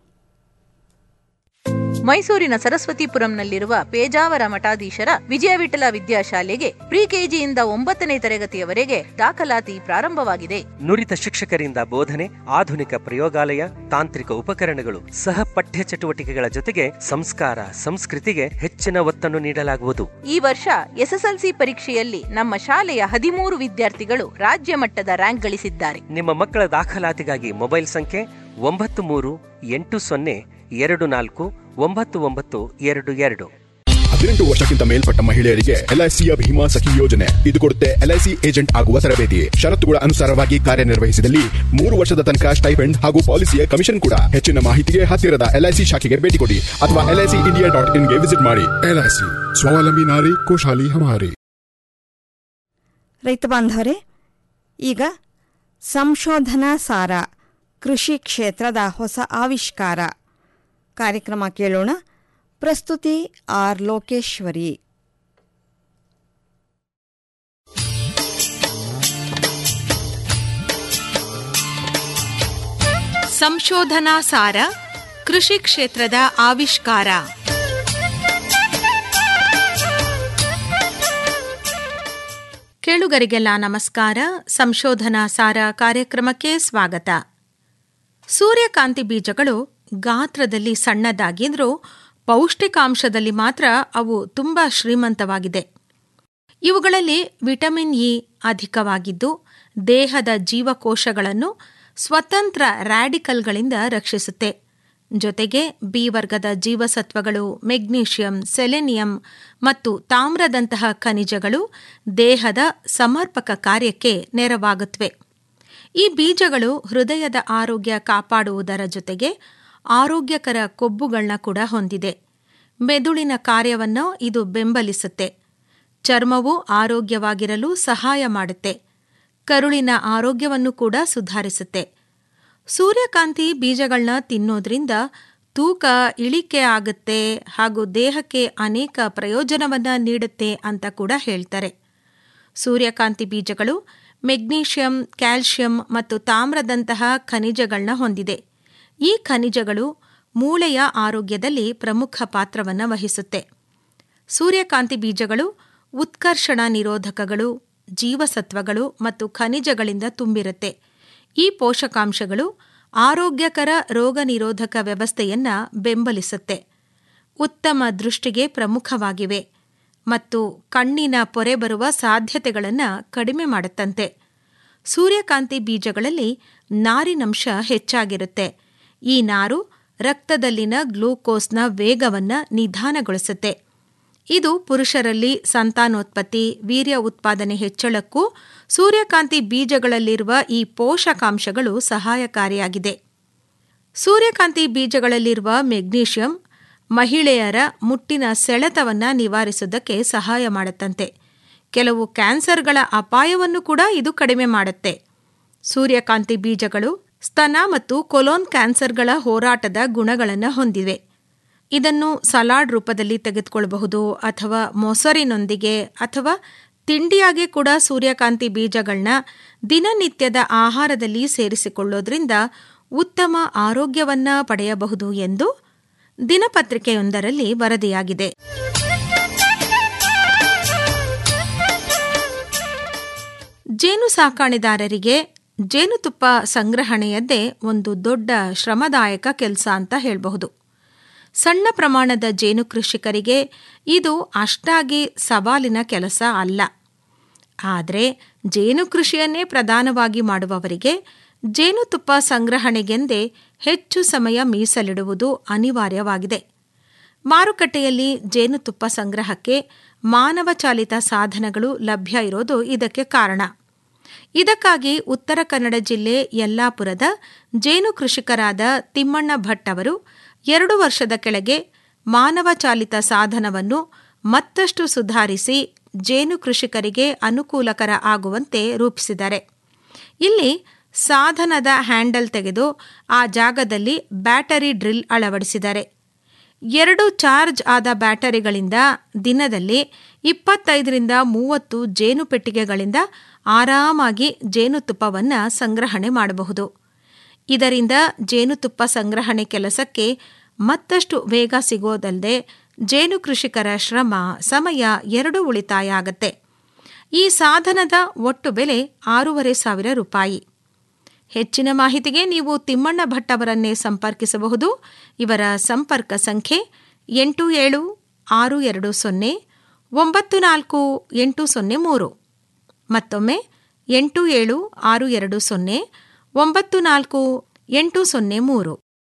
Speaker 11: ಮೈಸೂರಿನ ಸರಸ್ವತಿಪುರಂನಲ್ಲಿರುವ ಪೇಜಾವರ ಮಠಾಧೀಶರ ವಿಜಯ ವಿಠಲ ವಿದ್ಯಾಶಾಲೆಗೆ ಪ್ರಿ ಕೆಜಿಯಿಂದ ಒಂಬತ್ತನೇ ತರಗತಿಯವರೆಗೆ ದಾಖಲಾತಿ ಪ್ರಾರಂಭವಾಗಿದೆ
Speaker 12: ನುರಿತ ಶಿಕ್ಷಕರಿಂದ ಬೋಧನೆ ಆಧುನಿಕ ಪ್ರಯೋಗಾಲಯ ತಾಂತ್ರಿಕ ಉಪಕರಣಗಳು ಸಹ ಪಠ್ಯ ಚಟುವಟಿಕೆಗಳ ಜೊತೆಗೆ ಸಂಸ್ಕಾರ ಸಂಸ್ಕೃತಿಗೆ ಹೆಚ್ಚಿನ ಒತ್ತನ್ನು ನೀಡಲಾಗುವುದು
Speaker 11: ಈ ವರ್ಷ ಎಸ್ಎಸ್ಎಲ್ಸಿ ಪರೀಕ್ಷೆಯಲ್ಲಿ ನಮ್ಮ ಶಾಲೆಯ ಹದಿಮೂರು ವಿದ್ಯಾರ್ಥಿಗಳು ರಾಜ್ಯ ಮಟ್ಟದ ರ್ಯಾಂಕ್ ಗಳಿಸಿದ್ದಾರೆ
Speaker 12: ನಿಮ್ಮ ಮಕ್ಕಳ ದಾಖಲಾತಿಗಾಗಿ ಮೊಬೈಲ್ ಸಂಖ್ಯೆ ಒಂಬತ್ತು ಮೂರು ಎಂಟು ಸೊನ್ನೆ ಎರಡು ನಾಲ್ಕು ಒಂಬತ್ತು ಒಂಬತ್ತು ಎರಡು ಎರಡು
Speaker 13: ಹದಿನೆಂಟು ವರ್ಷಕ್ಕಿಂತ ಮೇಲ್ಪಟ್ಟ ಮಹಿಳೆಯರಿಗೆ ಎಲ್ಐಸಿಯ ಭೀಮಾ ಸಖಿ ಯೋಜನೆ ಇದು ಕೊಡುತ್ತೆ ಎಲ್ಐಸಿ ಏಜೆಂಟ್ ಆಗುವ ತರಬೇತಿ ಷರತ್ತುಗಳ ಅನುಸಾರವಾಗಿ ಕಾರ್ಯನಿರ್ವಹಿಸಿದಲ್ಲಿ ಮೂರು ವರ್ಷದ ತನಕ ಸ್ಟೈಪೆಂಡ್ ಹಾಗೂ ಪಾಲಿಸಿಯ ಕಮಿಷನ್ ಕೂಡ ಹೆಚ್ಚಿನ ಮಾಹಿತಿಗೆ ಹತ್ತಿರದ ಎಲ್ಐಸಿ ಶಾಖೆಗೆ ಭೇಟಿ ಕೊಡಿ ಅಥವಾ ಎಲ್ಐಸಿ ಇಂಡಿಯಾ ಡಾಟ್ ಇನ್ಗೆ ವಿಸಿಟ್ ಮಾಡಿ ಎಲ್ಐಸಿ ಸ್ವಾವಲಂಬಿ ನಾರಿ ಖುಷಾಲಿ ಹಮಾರಿ
Speaker 10: ರೈತ ಬಾಂಧವರೇ ಈಗ ಸಂಶೋಧನಾ ಸಾರ ಕೃಷಿ ಕ್ಷೇತ್ರದ ಹೊಸ ಆವಿಷ್ಕಾರ ಕಾರ್ಯಕ್ರಮ ಕೇಳೋಣ ಪ್ರಸ್ತುತಿ ಆರ್ ಲೋಕೇಶ್ವರಿ
Speaker 14: ಸಂಶೋಧನಾ ಸಾರ ಕೃಷಿ ಕ್ಷೇತ್ರದ ಆವಿಷ್ಕಾರ ಕೇಳುಗರಿಗೆಲ್ಲ ನಮಸ್ಕಾರ ಸಂಶೋಧನಾ ಸಾರ ಕಾರ್ಯಕ್ರಮಕ್ಕೆ ಸ್ವಾಗತ ಸೂರ್ಯಕಾಂತಿ ಬೀಜಗಳು ಗಾತ್ರದಲ್ಲಿ ಸಣ್ಣದಾಗಿದ್ರೂ ಪೌಷ್ಟಿಕಾಂಶದಲ್ಲಿ ಮಾತ್ರ ಅವು ತುಂಬ ಶ್ರೀಮಂತವಾಗಿದೆ ಇವುಗಳಲ್ಲಿ ವಿಟಮಿನ್ ಇ ಅಧಿಕವಾಗಿದ್ದು ದೇಹದ ಜೀವಕೋಶಗಳನ್ನು ಸ್ವತಂತ್ರ ರ್ಯಾಡಿಕಲ್ಗಳಿಂದ ರಕ್ಷಿಸುತ್ತೆ ಜೊತೆಗೆ ಬಿ ವರ್ಗದ ಜೀವಸತ್ವಗಳು ಮೆಗ್ನೀಷಿಯಂ ಸೆಲೆನಿಯಂ ಮತ್ತು ತಾಮ್ರದಂತಹ ಖನಿಜಗಳು ದೇಹದ ಸಮರ್ಪಕ ಕಾರ್ಯಕ್ಕೆ ನೆರವಾಗುತ್ತವೆ ಈ ಬೀಜಗಳು ಹೃದಯದ ಆರೋಗ್ಯ ಕಾಪಾಡುವುದರ ಜೊತೆಗೆ ಆರೋಗ್ಯಕರ ಕೊಬ್ಬುಗಳನ್ನ ಕೂಡ ಹೊಂದಿದೆ ಮೆದುಳಿನ ಕಾರ್ಯವನ್ನು ಇದು ಬೆಂಬಲಿಸುತ್ತೆ ಚರ್ಮವು ಆರೋಗ್ಯವಾಗಿರಲು ಸಹಾಯ ಮಾಡುತ್ತೆ ಕರುಳಿನ ಆರೋಗ್ಯವನ್ನು ಕೂಡ ಸುಧಾರಿಸುತ್ತೆ ಸೂರ್ಯಕಾಂತಿ ಬೀಜಗಳನ್ನ ತಿನ್ನೋದ್ರಿಂದ ತೂಕ ಇಳಿಕೆ ಆಗುತ್ತೆ ಹಾಗೂ ದೇಹಕ್ಕೆ ಅನೇಕ ಪ್ರಯೋಜನವನ್ನ ನೀಡುತ್ತೆ ಅಂತ ಕೂಡ ಹೇಳ್ತಾರೆ ಸೂರ್ಯಕಾಂತಿ ಬೀಜಗಳು ಮೆಗ್ನೀಷಿಯಂ ಕ್ಯಾಲ್ಶಿಯಂ ಮತ್ತು ತಾಮ್ರದಂತಹ ಖನಿಜಗಳನ್ನ ಹೊಂದಿದೆ ಈ ಖನಿಜಗಳು ಮೂಳೆಯ ಆರೋಗ್ಯದಲ್ಲಿ ಪ್ರಮುಖ ಪಾತ್ರವನ್ನು ವಹಿಸುತ್ತೆ ಸೂರ್ಯಕಾಂತಿ ಬೀಜಗಳು ಉತ್ಕರ್ಷಣ ನಿರೋಧಕಗಳು ಜೀವಸತ್ವಗಳು ಮತ್ತು ಖನಿಜಗಳಿಂದ ತುಂಬಿರುತ್ತೆ ಈ ಪೋಷಕಾಂಶಗಳು ಆರೋಗ್ಯಕರ ರೋಗ ನಿರೋಧಕ ವ್ಯವಸ್ಥೆಯನ್ನ ಬೆಂಬಲಿಸುತ್ತೆ ಉತ್ತಮ ದೃಷ್ಟಿಗೆ ಪ್ರಮುಖವಾಗಿವೆ ಮತ್ತು ಕಣ್ಣಿನ ಪೊರೆ ಬರುವ ಸಾಧ್ಯತೆಗಳನ್ನು ಕಡಿಮೆ ಮಾಡುತ್ತಂತೆ ಸೂರ್ಯಕಾಂತಿ ಬೀಜಗಳಲ್ಲಿ ನಾರಿನಂಶ ಹೆಚ್ಚಾಗಿರುತ್ತೆ ಈ ನಾರು ರಕ್ತದಲ್ಲಿನ ಗ್ಲೂಕೋಸ್ನ ವೇಗವನ್ನ ನಿಧಾನಗೊಳಿಸುತ್ತೆ ಇದು ಪುರುಷರಲ್ಲಿ ಸಂತಾನೋತ್ಪತ್ತಿ ವೀರ್ಯ ಉತ್ಪಾದನೆ ಹೆಚ್ಚಳಕ್ಕೂ ಸೂರ್ಯಕಾಂತಿ ಬೀಜಗಳಲ್ಲಿರುವ ಈ ಪೋಷಕಾಂಶಗಳು ಸಹಾಯಕಾರಿಯಾಗಿದೆ ಸೂರ್ಯಕಾಂತಿ ಬೀಜಗಳಲ್ಲಿರುವ ಮೆಗ್ನೀಷಿಯಂ ಮಹಿಳೆಯರ ಮುಟ್ಟಿನ ಸೆಳೆತವನ್ನ ನಿವಾರಿಸುವುದಕ್ಕೆ ಸಹಾಯ ಮಾಡುತ್ತಂತೆ ಕೆಲವು ಕ್ಯಾನ್ಸರ್ಗಳ ಅಪಾಯವನ್ನು ಕೂಡ ಇದು ಕಡಿಮೆ ಮಾಡುತ್ತೆ ಸೂರ್ಯಕಾಂತಿ ಬೀಜಗಳು ಸ್ತನ ಮತ್ತು ಕೊಲೋನ್ ಕ್ಯಾನ್ಸರ್ಗಳ ಹೋರಾಟದ ಗುಣಗಳನ್ನು ಹೊಂದಿವೆ ಇದನ್ನು ಸಲಾಡ್ ರೂಪದಲ್ಲಿ ತೆಗೆದುಕೊಳ್ಳಬಹುದು ಅಥವಾ ಮೊಸರಿನೊಂದಿಗೆ ಅಥವಾ ತಿಂಡಿಯಾಗಿ ಕೂಡ ಸೂರ್ಯಕಾಂತಿ ಬೀಜಗಳನ್ನ ದಿನನಿತ್ಯದ ಆಹಾರದಲ್ಲಿ ಸೇರಿಸಿಕೊಳ್ಳೋದ್ರಿಂದ ಉತ್ತಮ ಆರೋಗ್ಯವನ್ನ ಪಡೆಯಬಹುದು ಎಂದು ದಿನಪತ್ರಿಕೆಯೊಂದರಲ್ಲಿ ವರದಿಯಾಗಿದೆ ಜೇನು ಸಾಕಾಣಿದಾರರಿಗೆ ಜೇನುತುಪ್ಪ ಸಂಗ್ರಹಣೆಯದ್ದೇ ಒಂದು ದೊಡ್ಡ ಶ್ರಮದಾಯಕ ಕೆಲಸ ಅಂತ ಹೇಳಬಹುದು ಸಣ್ಣ ಪ್ರಮಾಣದ ಜೇನು ಕೃಷಿಕರಿಗೆ ಇದು ಅಷ್ಟಾಗಿ ಸವಾಲಿನ ಕೆಲಸ ಅಲ್ಲ ಆದರೆ ಜೇನು ಕೃಷಿಯನ್ನೇ ಪ್ರಧಾನವಾಗಿ ಮಾಡುವವರಿಗೆ ಜೇನುತುಪ್ಪ ಸಂಗ್ರಹಣೆಗೆಂದೇ ಹೆಚ್ಚು ಸಮಯ ಮೀಸಲಿಡುವುದು ಅನಿವಾರ್ಯವಾಗಿದೆ ಮಾರುಕಟ್ಟೆಯಲ್ಲಿ ಜೇನುತುಪ್ಪ ಸಂಗ್ರಹಕ್ಕೆ ಮಾನವ ಚಾಲಿತ ಸಾಧನಗಳು ಲಭ್ಯ ಇರೋದು ಇದಕ್ಕೆ ಕಾರಣ ಇದಕ್ಕಾಗಿ ಉತ್ತರ ಕನ್ನಡ ಜಿಲ್ಲೆ ಯಲ್ಲಾಪುರದ ಜೇನು ಕೃಷಿಕರಾದ ತಿಮ್ಮಣ್ಣ ಭಟ್ ಅವರು ಎರಡು ವರ್ಷದ ಕೆಳಗೆ ಮಾನವ ಚಾಲಿತ ಸಾಧನವನ್ನು ಮತ್ತಷ್ಟು ಸುಧಾರಿಸಿ ಜೇನು ಕೃಷಿಕರಿಗೆ ಅನುಕೂಲಕರ ಆಗುವಂತೆ ರೂಪಿಸಿದ್ದಾರೆ ಇಲ್ಲಿ ಸಾಧನದ ಹ್ಯಾಂಡಲ್ ತೆಗೆದು ಆ ಜಾಗದಲ್ಲಿ ಬ್ಯಾಟರಿ ಡ್ರಿಲ್ ಅಳವಡಿಸಿದ್ದಾರೆ ಎರಡು ಚಾರ್ಜ್ ಆದ ಬ್ಯಾಟರಿಗಳಿಂದ ದಿನದಲ್ಲಿ ಇಪ್ಪತ್ತೈದರಿಂದ ಮೂವತ್ತು ಜೇನು ಪೆಟ್ಟಿಗೆಗಳಿಂದ ಆರಾಮಾಗಿ ಜೇನುತುಪ್ಪವನ್ನು ಸಂಗ್ರಹಣೆ ಮಾಡಬಹುದು ಇದರಿಂದ ಜೇನುತುಪ್ಪ ಸಂಗ್ರಹಣೆ ಕೆಲಸಕ್ಕೆ ಮತ್ತಷ್ಟು ವೇಗ ಸಿಗೋದಲ್ಲದೆ ಜೇನು ಕೃಷಿಕರ ಶ್ರಮ ಸಮಯ ಎರಡೂ ಉಳಿತಾಯ ಆಗತ್ತೆ ಈ ಸಾಧನದ ಒಟ್ಟು ಬೆಲೆ ಆರೂವರೆ ಸಾವಿರ ರೂಪಾಯಿ ಹೆಚ್ಚಿನ ಮಾಹಿತಿಗೆ ನೀವು ತಿಮ್ಮಣ್ಣ ಭಟ್ ಅವರನ್ನೇ ಸಂಪರ್ಕಿಸಬಹುದು ಇವರ ಸಂಪರ್ಕ ಸಂಖ್ಯೆ ಎಂಟು ಏಳು ಆರು ಎರಡು ಸೊನ್ನೆ ಒಂಬತ್ತು ನಾಲ್ಕು ಎಂಟು ಸೊನ್ನೆ ಮೂರು ಮತ್ತೊಮ್ಮೆ ಎಂಟು ಏಳು ಆರು ಎರಡು ಸೊನ್ನೆ ಒಂಬತ್ತು ನಾಲ್ಕು ಎಂಟು ಸೊನ್ನೆ ಮೂರು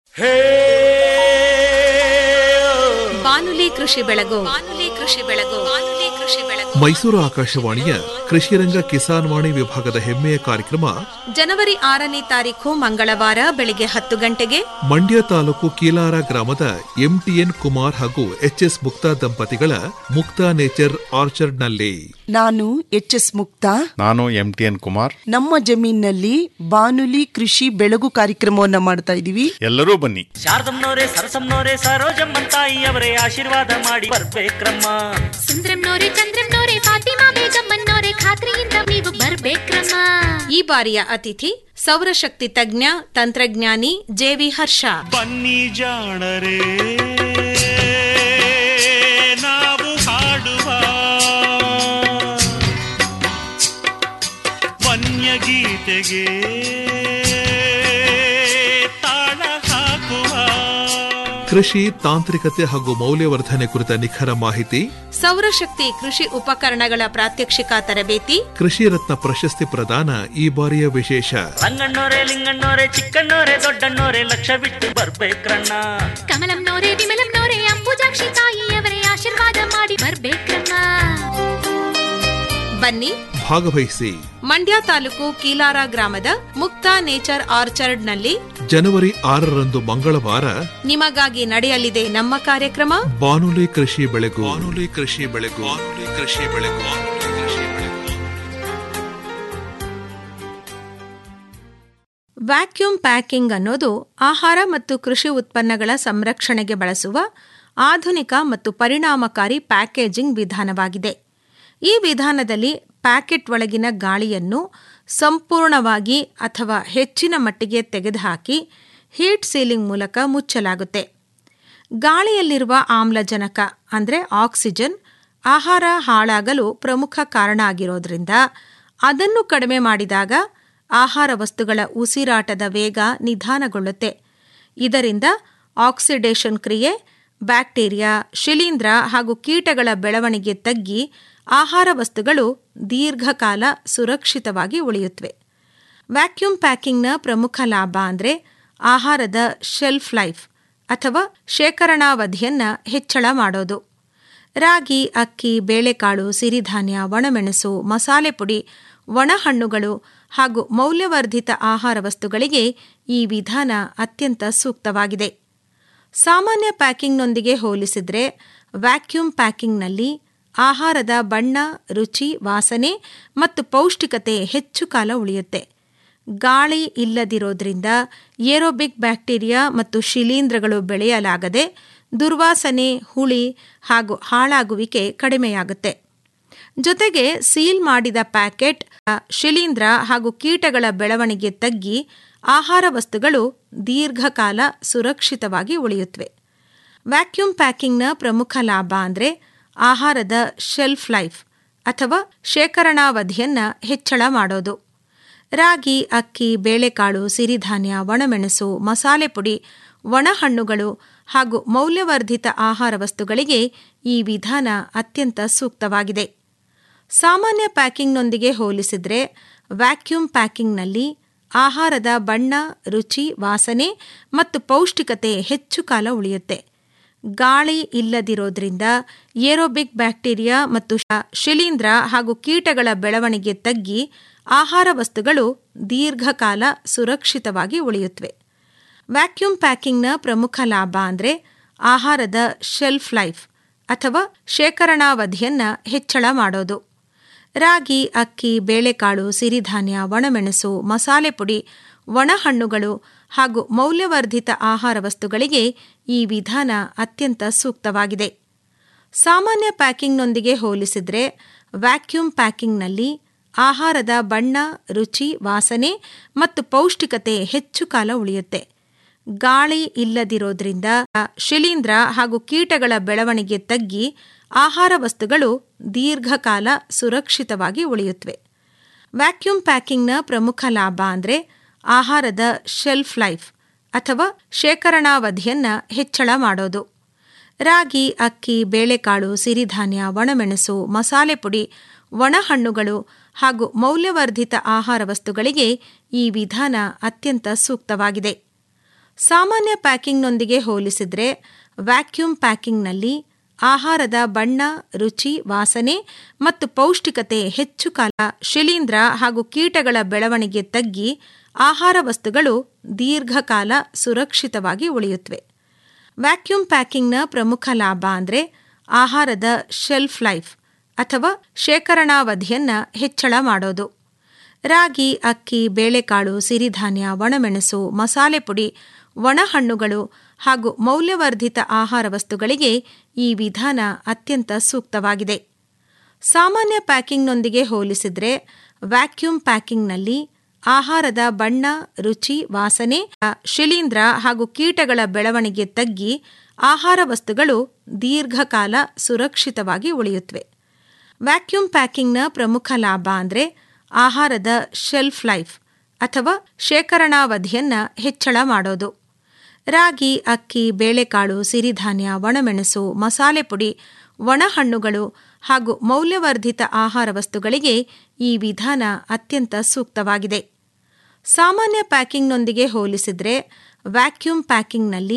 Speaker 14: ಬಾನುಲಿ ಕೃಷಿ ಬೆಳಗು ಬಾನುಲಿ ಕೃಷಿ ಬೆಳಗು ಬಾನುಲಿ ಕೃಷಿ ಬೆಳಗು
Speaker 15: ಮೈಸೂರು ಆಕಾಶವಾಣಿಯ ಕೃಷಿರಂಗ ಕಿಸಾನ್ ವಾಣಿ ವಿಭಾಗದ ಹೆಮ್ಮೆಯ ಕಾರ್ಯಕ್ರಮ
Speaker 14: ಜನವರಿ ಆರನೇ ತಾರೀಖು ಮಂಗಳವಾರ ಬೆಳಿಗ್ಗೆ ಹತ್ತು ಗಂಟೆಗೆ
Speaker 15: ಮಂಡ್ಯ ತಾಲೂಕು ಕೀಲಾರ ಗ್ರಾಮದ ಎಂಟಿಎನ್ ಕುಮಾರ್ ಹಾಗೂ ಎಚ್ಎಸ್ ಮುಕ್ತಾ ದಂಪತಿಗಳ ಮುಕ್ತಾ ನೇಚರ್ ಆರ್ಚರ್ಡ್ನಲ್ಲಿ
Speaker 16: ನಾನು ಎಚ್ ಎಸ್ ಮುಕ್ತಾ
Speaker 17: ನಾನು ಎಂ ಟಿ ಎನ್ ಕುಮಾರ್
Speaker 16: ನಮ್ಮ ಜಮೀನಲ್ಲಿ ಬಾನುಲಿ ಕೃಷಿ ಬೆಳಗು ಕಾರ್ಯಕ್ರಮವನ್ನ ಮಾಡ್ತಾ ಇದೀವಿ
Speaker 17: ಎಲ್ಲರೂ ಬನ್ನಿ
Speaker 18: ಶಾರದಮ್ನವರೇ ಸರಸಮ್ನವರೇ ಸರೋಜಮ್ಮನ್ ತಾಯಿಯವರೇ ಆಶೀರ್ವಾದ ಮಾಡಿ ಬರ್ಬೇಕ್ರಮ್ಮ
Speaker 4: ಸುಂದ್ರಂನೋರೆ ಚಂದ್ರಂನೋರೆ ಫಾತಿಮಾ ಬೇಗಮ್ಮನೋರೆ ಖಾತ್ರಿಯಿಂದ ನೀವು ಬರ್ಬೇಕ್ರಮ್ಮ
Speaker 14: ಈ ಬಾರಿಯ ಅತಿಥಿ ಸೌರಶಕ್ತಿ ತಜ್ಞ ತಂತ್ರಜ್ಞಾನಿ ಜೆವಿ ಹರ್ಷ
Speaker 18: ಬನ್ನಿ ಜಾಣರೇ ನಾವು ಹಾಡುವ ವನ್ಯ ಗೀತೆಗೆ ತಾಳ ಹಾಕುವ
Speaker 15: ಕೃಷಿ ತಾಂತ್ರಿಕತೆ ಹಾಗೂ ಮೌಲ್ಯವರ್ಧನೆ ಕುರಿತ ನಿಖರ ಮಾಹಿತಿ
Speaker 14: ಸೌರಶಕ್ತಿ ಕೃಷಿ ಉಪಕರಣಗಳ ಪ್ರಾತ್ಯಕ್ಷಿಕ ತರಬೇತಿ
Speaker 15: ಕೃಷಿ ರತ್ನ ಪ್ರಶಸ್ತಿ ಪ್ರದಾನ ಈ ಬಾರಿಯ ವಿಶೇಷ
Speaker 18: ರಂಗಣ್ಣೋರೆ ಲಿಂಗಣ್ಣೋರೆ ಚಿಕ್ಕಣ್ಣೋರೆ ದೊಡ್ಡಣ್ಣೋರೆ ಲಕ್ಷ ಬಿಟ್ಟು ಬರ್ಬೇಕ್ರಣ್ಣ
Speaker 4: ಕಮಲಂನೋರೆ ವಿಮಲಂನೋರೆ ಅಂಬುಜಾಕ್ಷಿ ತಾಯಿಯವರೇ ಆಶೀರ್ವಾದ ಮಾಡಿ ಬರ್ಬೇಕ್ರಮ್ಮ
Speaker 14: ಬನ್ನಿ
Speaker 15: ಭಾಗವಹಿಸಿ
Speaker 14: ಮಂಡ್ಯ ತಾಲೂಕು ಕೀಲಾರ ಗ್ರಾಮದ ಮುಕ್ತಾ ನೇಚರ್ ಆರ್ಚರ್ಡ್ನಲ್ಲಿ
Speaker 15: ಜನವರಿ ಆರರಂದು ಮಂಗಳವಾರ
Speaker 14: ನಿಮಗಾಗಿ ನಡೆಯಲಿದೆ ನಮ್ಮ ಕಾರ್ಯಕ್ರಮ
Speaker 15: ಬಾನುಲಿ ಕೃಷಿ ಬೆಳೆಗು ಬಾನುಲಿ ಕೃಷಿ ಬೆಳೆಗು ಬಾನುಲಿ ಕೃಷಿ ಬೆಳೆಗು ಬಾನುಲಿ ಕೃಷಿ ಬೆಳೆಗು
Speaker 14: ವ್ಯಾಕ್ಯೂಮ್ ಪ್ಯಾಕಿಂಗ್ ಅನ್ನೋದು ಆಹಾರ ಮತ್ತು ಕೃಷಿ ಉತ್ಪನ್ನಗಳ ಸಂರಕ್ಷಣೆಗೆ ಬಳಸುವ ಆಧುನಿಕ ಮತ್ತು ಪರಿಣಾಮಕಾರಿ ಪ್ಯಾಕೇಜಿಂಗ್ ವಿಧಾನವಾಗಿದೆ ಈ ವಿಧಾನದಲ್ಲಿ ಪ್ಯಾಕೆಟ್ ಒಳಗಿನ ಗಾಳಿಯನ್ನು ಸಂಪೂರ್ಣವಾಗಿ ಅಥವಾ ಹೆಚ್ಚಿನ ಮಟ್ಟಿಗೆ ತೆಗೆದುಹಾಕಿ ಹೀಟ್ ಸೀಲಿಂಗ್ ಮೂಲಕ ಮುಚ್ಚಲಾಗುತ್ತೆ ಗಾಳಿಯಲ್ಲಿರುವ ಆಮ್ಲಜನಕ ಅಂದರೆ ಆಕ್ಸಿಜನ್ ಆಹಾರ ಹಾಳಾಗಲು ಪ್ರಮುಖ ಕಾರಣ ಆಗಿರೋದ್ರಿಂದ ಅದನ್ನು ಕಡಿಮೆ ಮಾಡಿದಾಗ ಆಹಾರ ವಸ್ತುಗಳ ಉಸಿರಾಟದ ವೇಗ ನಿಧಾನಗೊಳ್ಳುತ್ತೆ ಇದರಿಂದ ಆಕ್ಸಿಡೇಷನ್ ಕ್ರಿಯೆ ಬ್ಯಾಕ್ಟೀರಿಯಾ ಶಿಲೀಂಧ್ರ ಹಾಗೂ ಕೀಟಗಳ ಬೆಳವಣಿಗೆ ತಗ್ಗಿ ಆಹಾರ ವಸ್ತುಗಳು ದೀರ್ಘಕಾಲ ಸುರಕ್ಷಿತವಾಗಿ ಉಳಿಯುತ್ತವೆ ವ್ಯಾಕ್ಯೂಮ್ ಪ್ಯಾಕಿಂಗ್ನ ಪ್ರಮುಖ ಲಾಭ ಅಂದರೆ ಆಹಾರದ ಶೆಲ್ಫ್ ಲೈಫ್ ಅಥವಾ ಶೇಖರಣಾವಧಿಯನ್ನು ಹೆಚ್ಚಳ ಮಾಡೋದು ರಾಗಿ ಅಕ್ಕಿ ಬೇಳೆಕಾಳು ಸಿರಿಧಾನ್ಯ ಒಣಮೆಣಸು ಮಸಾಲೆ ಪುಡಿ ಒಣಹಣ್ಣುಗಳು ಹಾಗೂ ಮೌಲ್ಯವರ್ಧಿತ ಆಹಾರ ವಸ್ತುಗಳಿಗೆ ಈ ವಿಧಾನ ಅತ್ಯಂತ ಸೂಕ್ತವಾಗಿದೆ ಸಾಮಾನ್ಯ ಪ್ಯಾಕಿಂಗ್ನೊಂದಿಗೆ ಹೋಲಿಸಿದರೆ ವ್ಯಾಕ್ಯೂಮ್ ಪ್ಯಾಕಿಂಗ್ನಲ್ಲಿ ಆಹಾರದ ಬಣ್ಣ ರುಚಿ ವಾಸನೆ ಮತ್ತು ಪೌಷ್ಟಿಕತೆ ಹೆಚ್ಚು ಕಾಲ ಉಳಿಯುತ್ತೆ ಗಾಳಿ ಇಲ್ಲದಿರೋದ್ರಿಂದ ಏರೋಬಿಕ್ ಬ್ಯಾಕ್ಟೀರಿಯಾ ಮತ್ತು ಶಿಲೀಂಧ್ರಗಳು ಬೆಳೆಯಲಾಗದೆ ದುರ್ವಾಸನೆ ಹುಳಿ ಹಾಗೂ ಹಾಳಾಗುವಿಕೆ ಕಡಿಮೆಯಾಗುತ್ತೆ ಜೊತೆಗೆ ಸೀಲ್ ಮಾಡಿದ ಪ್ಯಾಕೆಟ್ ಶಿಲೀಂಧ್ರ ಹಾಗೂ ಕೀಟಗಳ ಬೆಳವಣಿಗೆ ತಗ್ಗಿ ಆಹಾರ ವಸ್ತುಗಳು ದೀರ್ಘಕಾಲ ಸುರಕ್ಷಿತವಾಗಿ ಉಳಿಯುತ್ತವೆ ವ್ಯಾಕ್ಯೂಮ್ ಪ್ಯಾಕಿಂಗ್ನ ಪ್ರಮುಖ ಲಾಭ ಅಂದರೆ ಆಹಾರದ ಶೆಲ್ಫ್ ಲೈಫ್ ಅಥವಾ ಶೇಖರಣಾವಧಿಯನ್ನು ಹೆಚ್ಚಳ ಮಾಡೋದು ರಾಗಿ ಅಕ್ಕಿ ಬೇಳೆಕಾಳು ಸಿರಿಧಾನ್ಯ ಒಣಮೆಣಸು ಮಸಾಲೆ ಪುಡಿ ಒಣಹಣ್ಣುಗಳು ಹಾಗೂ ಮೌಲ್ಯವರ್ಧಿತ ಆಹಾರ ವಸ್ತುಗಳಿಗೆ ಈ ವಿಧಾನ ಅತ್ಯಂತ ಸೂಕ್ತವಾಗಿದೆ ಸಾಮಾನ್ಯ ಪ್ಯಾಕಿಂಗ್ನೊಂದಿಗೆ ಹೋಲಿಸಿದರೆ ವ್ಯಾಕ್ಯೂಮ್ ಪ್ಯಾಕಿಂಗ್ನಲ್ಲಿ ಆಹಾರದ ಬಣ್ಣ ರುಚಿ ವಾಸನೆ ಮತ್ತು ಪೌಷ್ಟಿಕತೆ ಹೆಚ್ಚು ಕಾಲ ಉಳಿಯುತ್ತೆ ಗಾಳಿ ಇಲ್ಲದಿರೋದ್ರಿಂದ ಏರೋಬಿಕ್ ಬ್ಯಾಕ್ಟೀರಿಯಾ ಮತ್ತು ಶಿಲೀಂಧ್ರ ಹಾಗೂ ಕೀಟಗಳ ಬೆಳವಣಿಗೆ ತಗ್ಗಿ ಆಹಾರ ವಸ್ತುಗಳು ದೀರ್ಘಕಾಲ ಸುರಕ್ಷಿತವಾಗಿ ಉಳಿಯುತ್ತವೆ ವ್ಯಾಕ್ಯೂಮ್ ಪ್ಯಾಕಿಂಗ್ನ ಪ್ರಮುಖ ಲಾಭ ಅಂದರೆ ಆಹಾರದ ಶೆಲ್ಫ್ ಲೈಫ್ ಅಥವಾ ಶೇಖರಣಾವಧಿಯನ್ನು ಹೆಚ್ಚಳ ಮಾಡೋದು ರಾಗಿ ಅಕ್ಕಿ ಬೇಳೆಕಾಳು ಸಿರಿಧಾನ್ಯ ಒಣಮೆಣಸು ಮಸಾಲೆ ಪುಡಿ ಒಣಹಣ್ಣುಗಳು ಹಾಗೂ ಮೌಲ್ಯವರ್ಧಿತ ಆಹಾರ ವಸ್ತುಗಳಿಗೆ ಈ ವಿಧಾನ ಅತ್ಯಂತ ಸೂಕ್ತವಾಗಿದೆ ಸಾಮಾನ್ಯ ಪ್ಯಾಕಿಂಗ್ನೊಂದಿಗೆ ಹೋಲಿಸಿದರೆ ವ್ಯಾಕ್ಯೂಮ್ ಪ್ಯಾಕಿಂಗ್ನಲ್ಲಿ ಆಹಾರದ ಬಣ್ಣ ರುಚಿ ವಾಸನೆ ಮತ್ತು ಪೌಷ್ಟಿಕತೆ ಹೆಚ್ಚು ಕಾಲ ಉಳಿಯುತ್ತೆ ಗಾಳಿ ಇಲ್ಲದಿರೋದ್ರಿಂದ ಶಿಲೀಂಧ್ರ ಹಾಗೂ ಕೀಟಗಳ ಬೆಳವಣಿಗೆ ತಗ್ಗಿ ಆಹಾರ ವಸ್ತುಗಳು ದೀರ್ಘಕಾಲ ಸುರಕ್ಷಿತವಾಗಿ ಉಳಿಯುತ್ತವೆ ವ್ಯಾಕ್ಯೂಮ್ ಪ್ಯಾಕಿಂಗ್ನ ಪ್ರಮುಖ ಲಾಭ ಅಂದರೆ ಆಹಾರದ ಶೆಲ್ಫ್ ಲೈಫ್ ಅಥವಾ ಶೇಖರಣಾವಧಿಯನ್ನು ಹೆಚ್ಚಳ ಮಾಡೋದು ರಾಗಿ ಅಕ್ಕಿ ಬೇಳೆಕಾಳು ಸಿರಿಧಾನ್ಯ ಒಣಮೆಣಸು ಮಸಾಲೆ ಪುಡಿ ಒಣಹಣ್ಣುಗಳು ಹಾಗೂ ಮೌಲ್ಯವರ್ಧಿತ ಆಹಾರ ವಸ್ತುಗಳಿಗೆ ಈ ವಿಧಾನ ಅತ್ಯಂತ ಸೂಕ್ತವಾಗಿದೆ ಸಾಮಾನ್ಯ ಪ್ಯಾಕಿಂಗ್ನೊಂದಿಗೆ ಹೋಲಿಸಿದರೆ ವ್ಯಾಕ್ಯೂಮ್ ಪ್ಯಾಕಿಂಗ್ನಲ್ಲಿ ಆಹಾರದ ಬಣ್ಣ ರುಚಿ ವಾಸನೆ ಮತ್ತು ಪೌಷ್ಟಿಕತೆ ಹೆಚ್ಚು ಕಾಲ ಶಿಲೀಂಧ್ರ ಹಾಗೂ ಕೀಟಗಳ ಬೆಳವಣಿಗೆ ತಗ್ಗಿ ಆಹಾರ ವಸ್ತುಗಳು ದೀರ್ಘಕಾಲ ಸುರಕ್ಷಿತವಾಗಿ ಉಳಿಯುತ್ತವೆ ವ್ಯಾಕ್ಯೂಮ್ ಪ್ಯಾಕಿಂಗ್ನ ಪ್ರಮುಖ ಲಾಭ ಅಂದರೆ ಆಹಾರದ ಶೆಲ್ಫ್ ಲೈಫ್ ಅಥವಾ ಶೇಖರಣಾವಧಿಯನ್ನು ಹೆಚ್ಚಳ ಮಾಡೋದು ರಾಗಿ ಅಕ್ಕಿ ಬೇಳೆಕಾಳು ಸಿರಿಧಾನ್ಯ ಒಣಮೆಣಸು ಮಸಾಲೆ ಪುಡಿ ಒಣಹಣ್ಣುಗಳು ಹಾಗೂ ಮೌಲ್ಯವರ್ಧಿತ ಆಹಾರ ವಸ್ತುಗಳಿಗೆ ಈ ವಿಧಾನ ಅತ್ಯಂತ ಸೂಕ್ತವಾಗಿದೆ ಸಾಮಾನ್ಯ ಪ್ಯಾಕಿಂಗ್ನೊಂದಿಗೆ ಹೋಲಿಸಿದರೆ ವ್ಯಾಕ್ಯೂಮ್ ಪ್ಯಾಕಿಂಗ್ನಲ್ಲಿ ಆಹಾರದ ಬಣ್ಣ ರುಚಿ ವಾಸನೆ ಶಿಲೀಂಧ್ರ ಹಾಗೂ ಕೀಟಗಳ ಬೆಳವಣಿಗೆ ತಗ್ಗಿ ಆಹಾರ ವಸ್ತುಗಳು ದೀರ್ಘಕಾಲ ಸುರಕ್ಷಿತವಾಗಿ ಉಳಿಯುತ್ತವೆ ವ್ಯಾಕ್ಯೂಮ್ ಪ್ಯಾಕಿಂಗ್ನ ಪ್ರಮುಖ ಲಾಭ ಅಂದರೆ ಆಹಾರದ ಶೆಲ್ಫ್ ಲೈಫ್ ಅಥವಾ ಶೇಖರಣಾವಧಿಯನ್ನು ಹೆಚ್ಚಳ ಮಾಡೋದು ರಾಗಿ ಅಕ್ಕಿ ಬೇಳೆಕಾಳು ಸಿರಿಧಾನ್ಯ ಒಣಮೆಣಸು ಮಸಾಲೆ ಪುಡಿ ಒಣಹಣ್ಣುಗಳು ಹಾಗೂ ಮೌಲ್ಯವರ್ಧಿತ ಆಹಾರ ವಸ್ತುಗಳಿಗೆ ಈ ವಿಧಾನ ಅತ್ಯಂತ ಸೂಕ್ತವಾಗಿದೆ ಸಾಮಾನ್ಯ ಪ್ಯಾಕಿಂಗ್ನೊಂದಿಗೆ ಹೋಲಿಸಿದರೆ ವ್ಯಾಕ್ಯೂಮ್ ಪ್ಯಾಕಿಂಗ್ನಲ್ಲಿ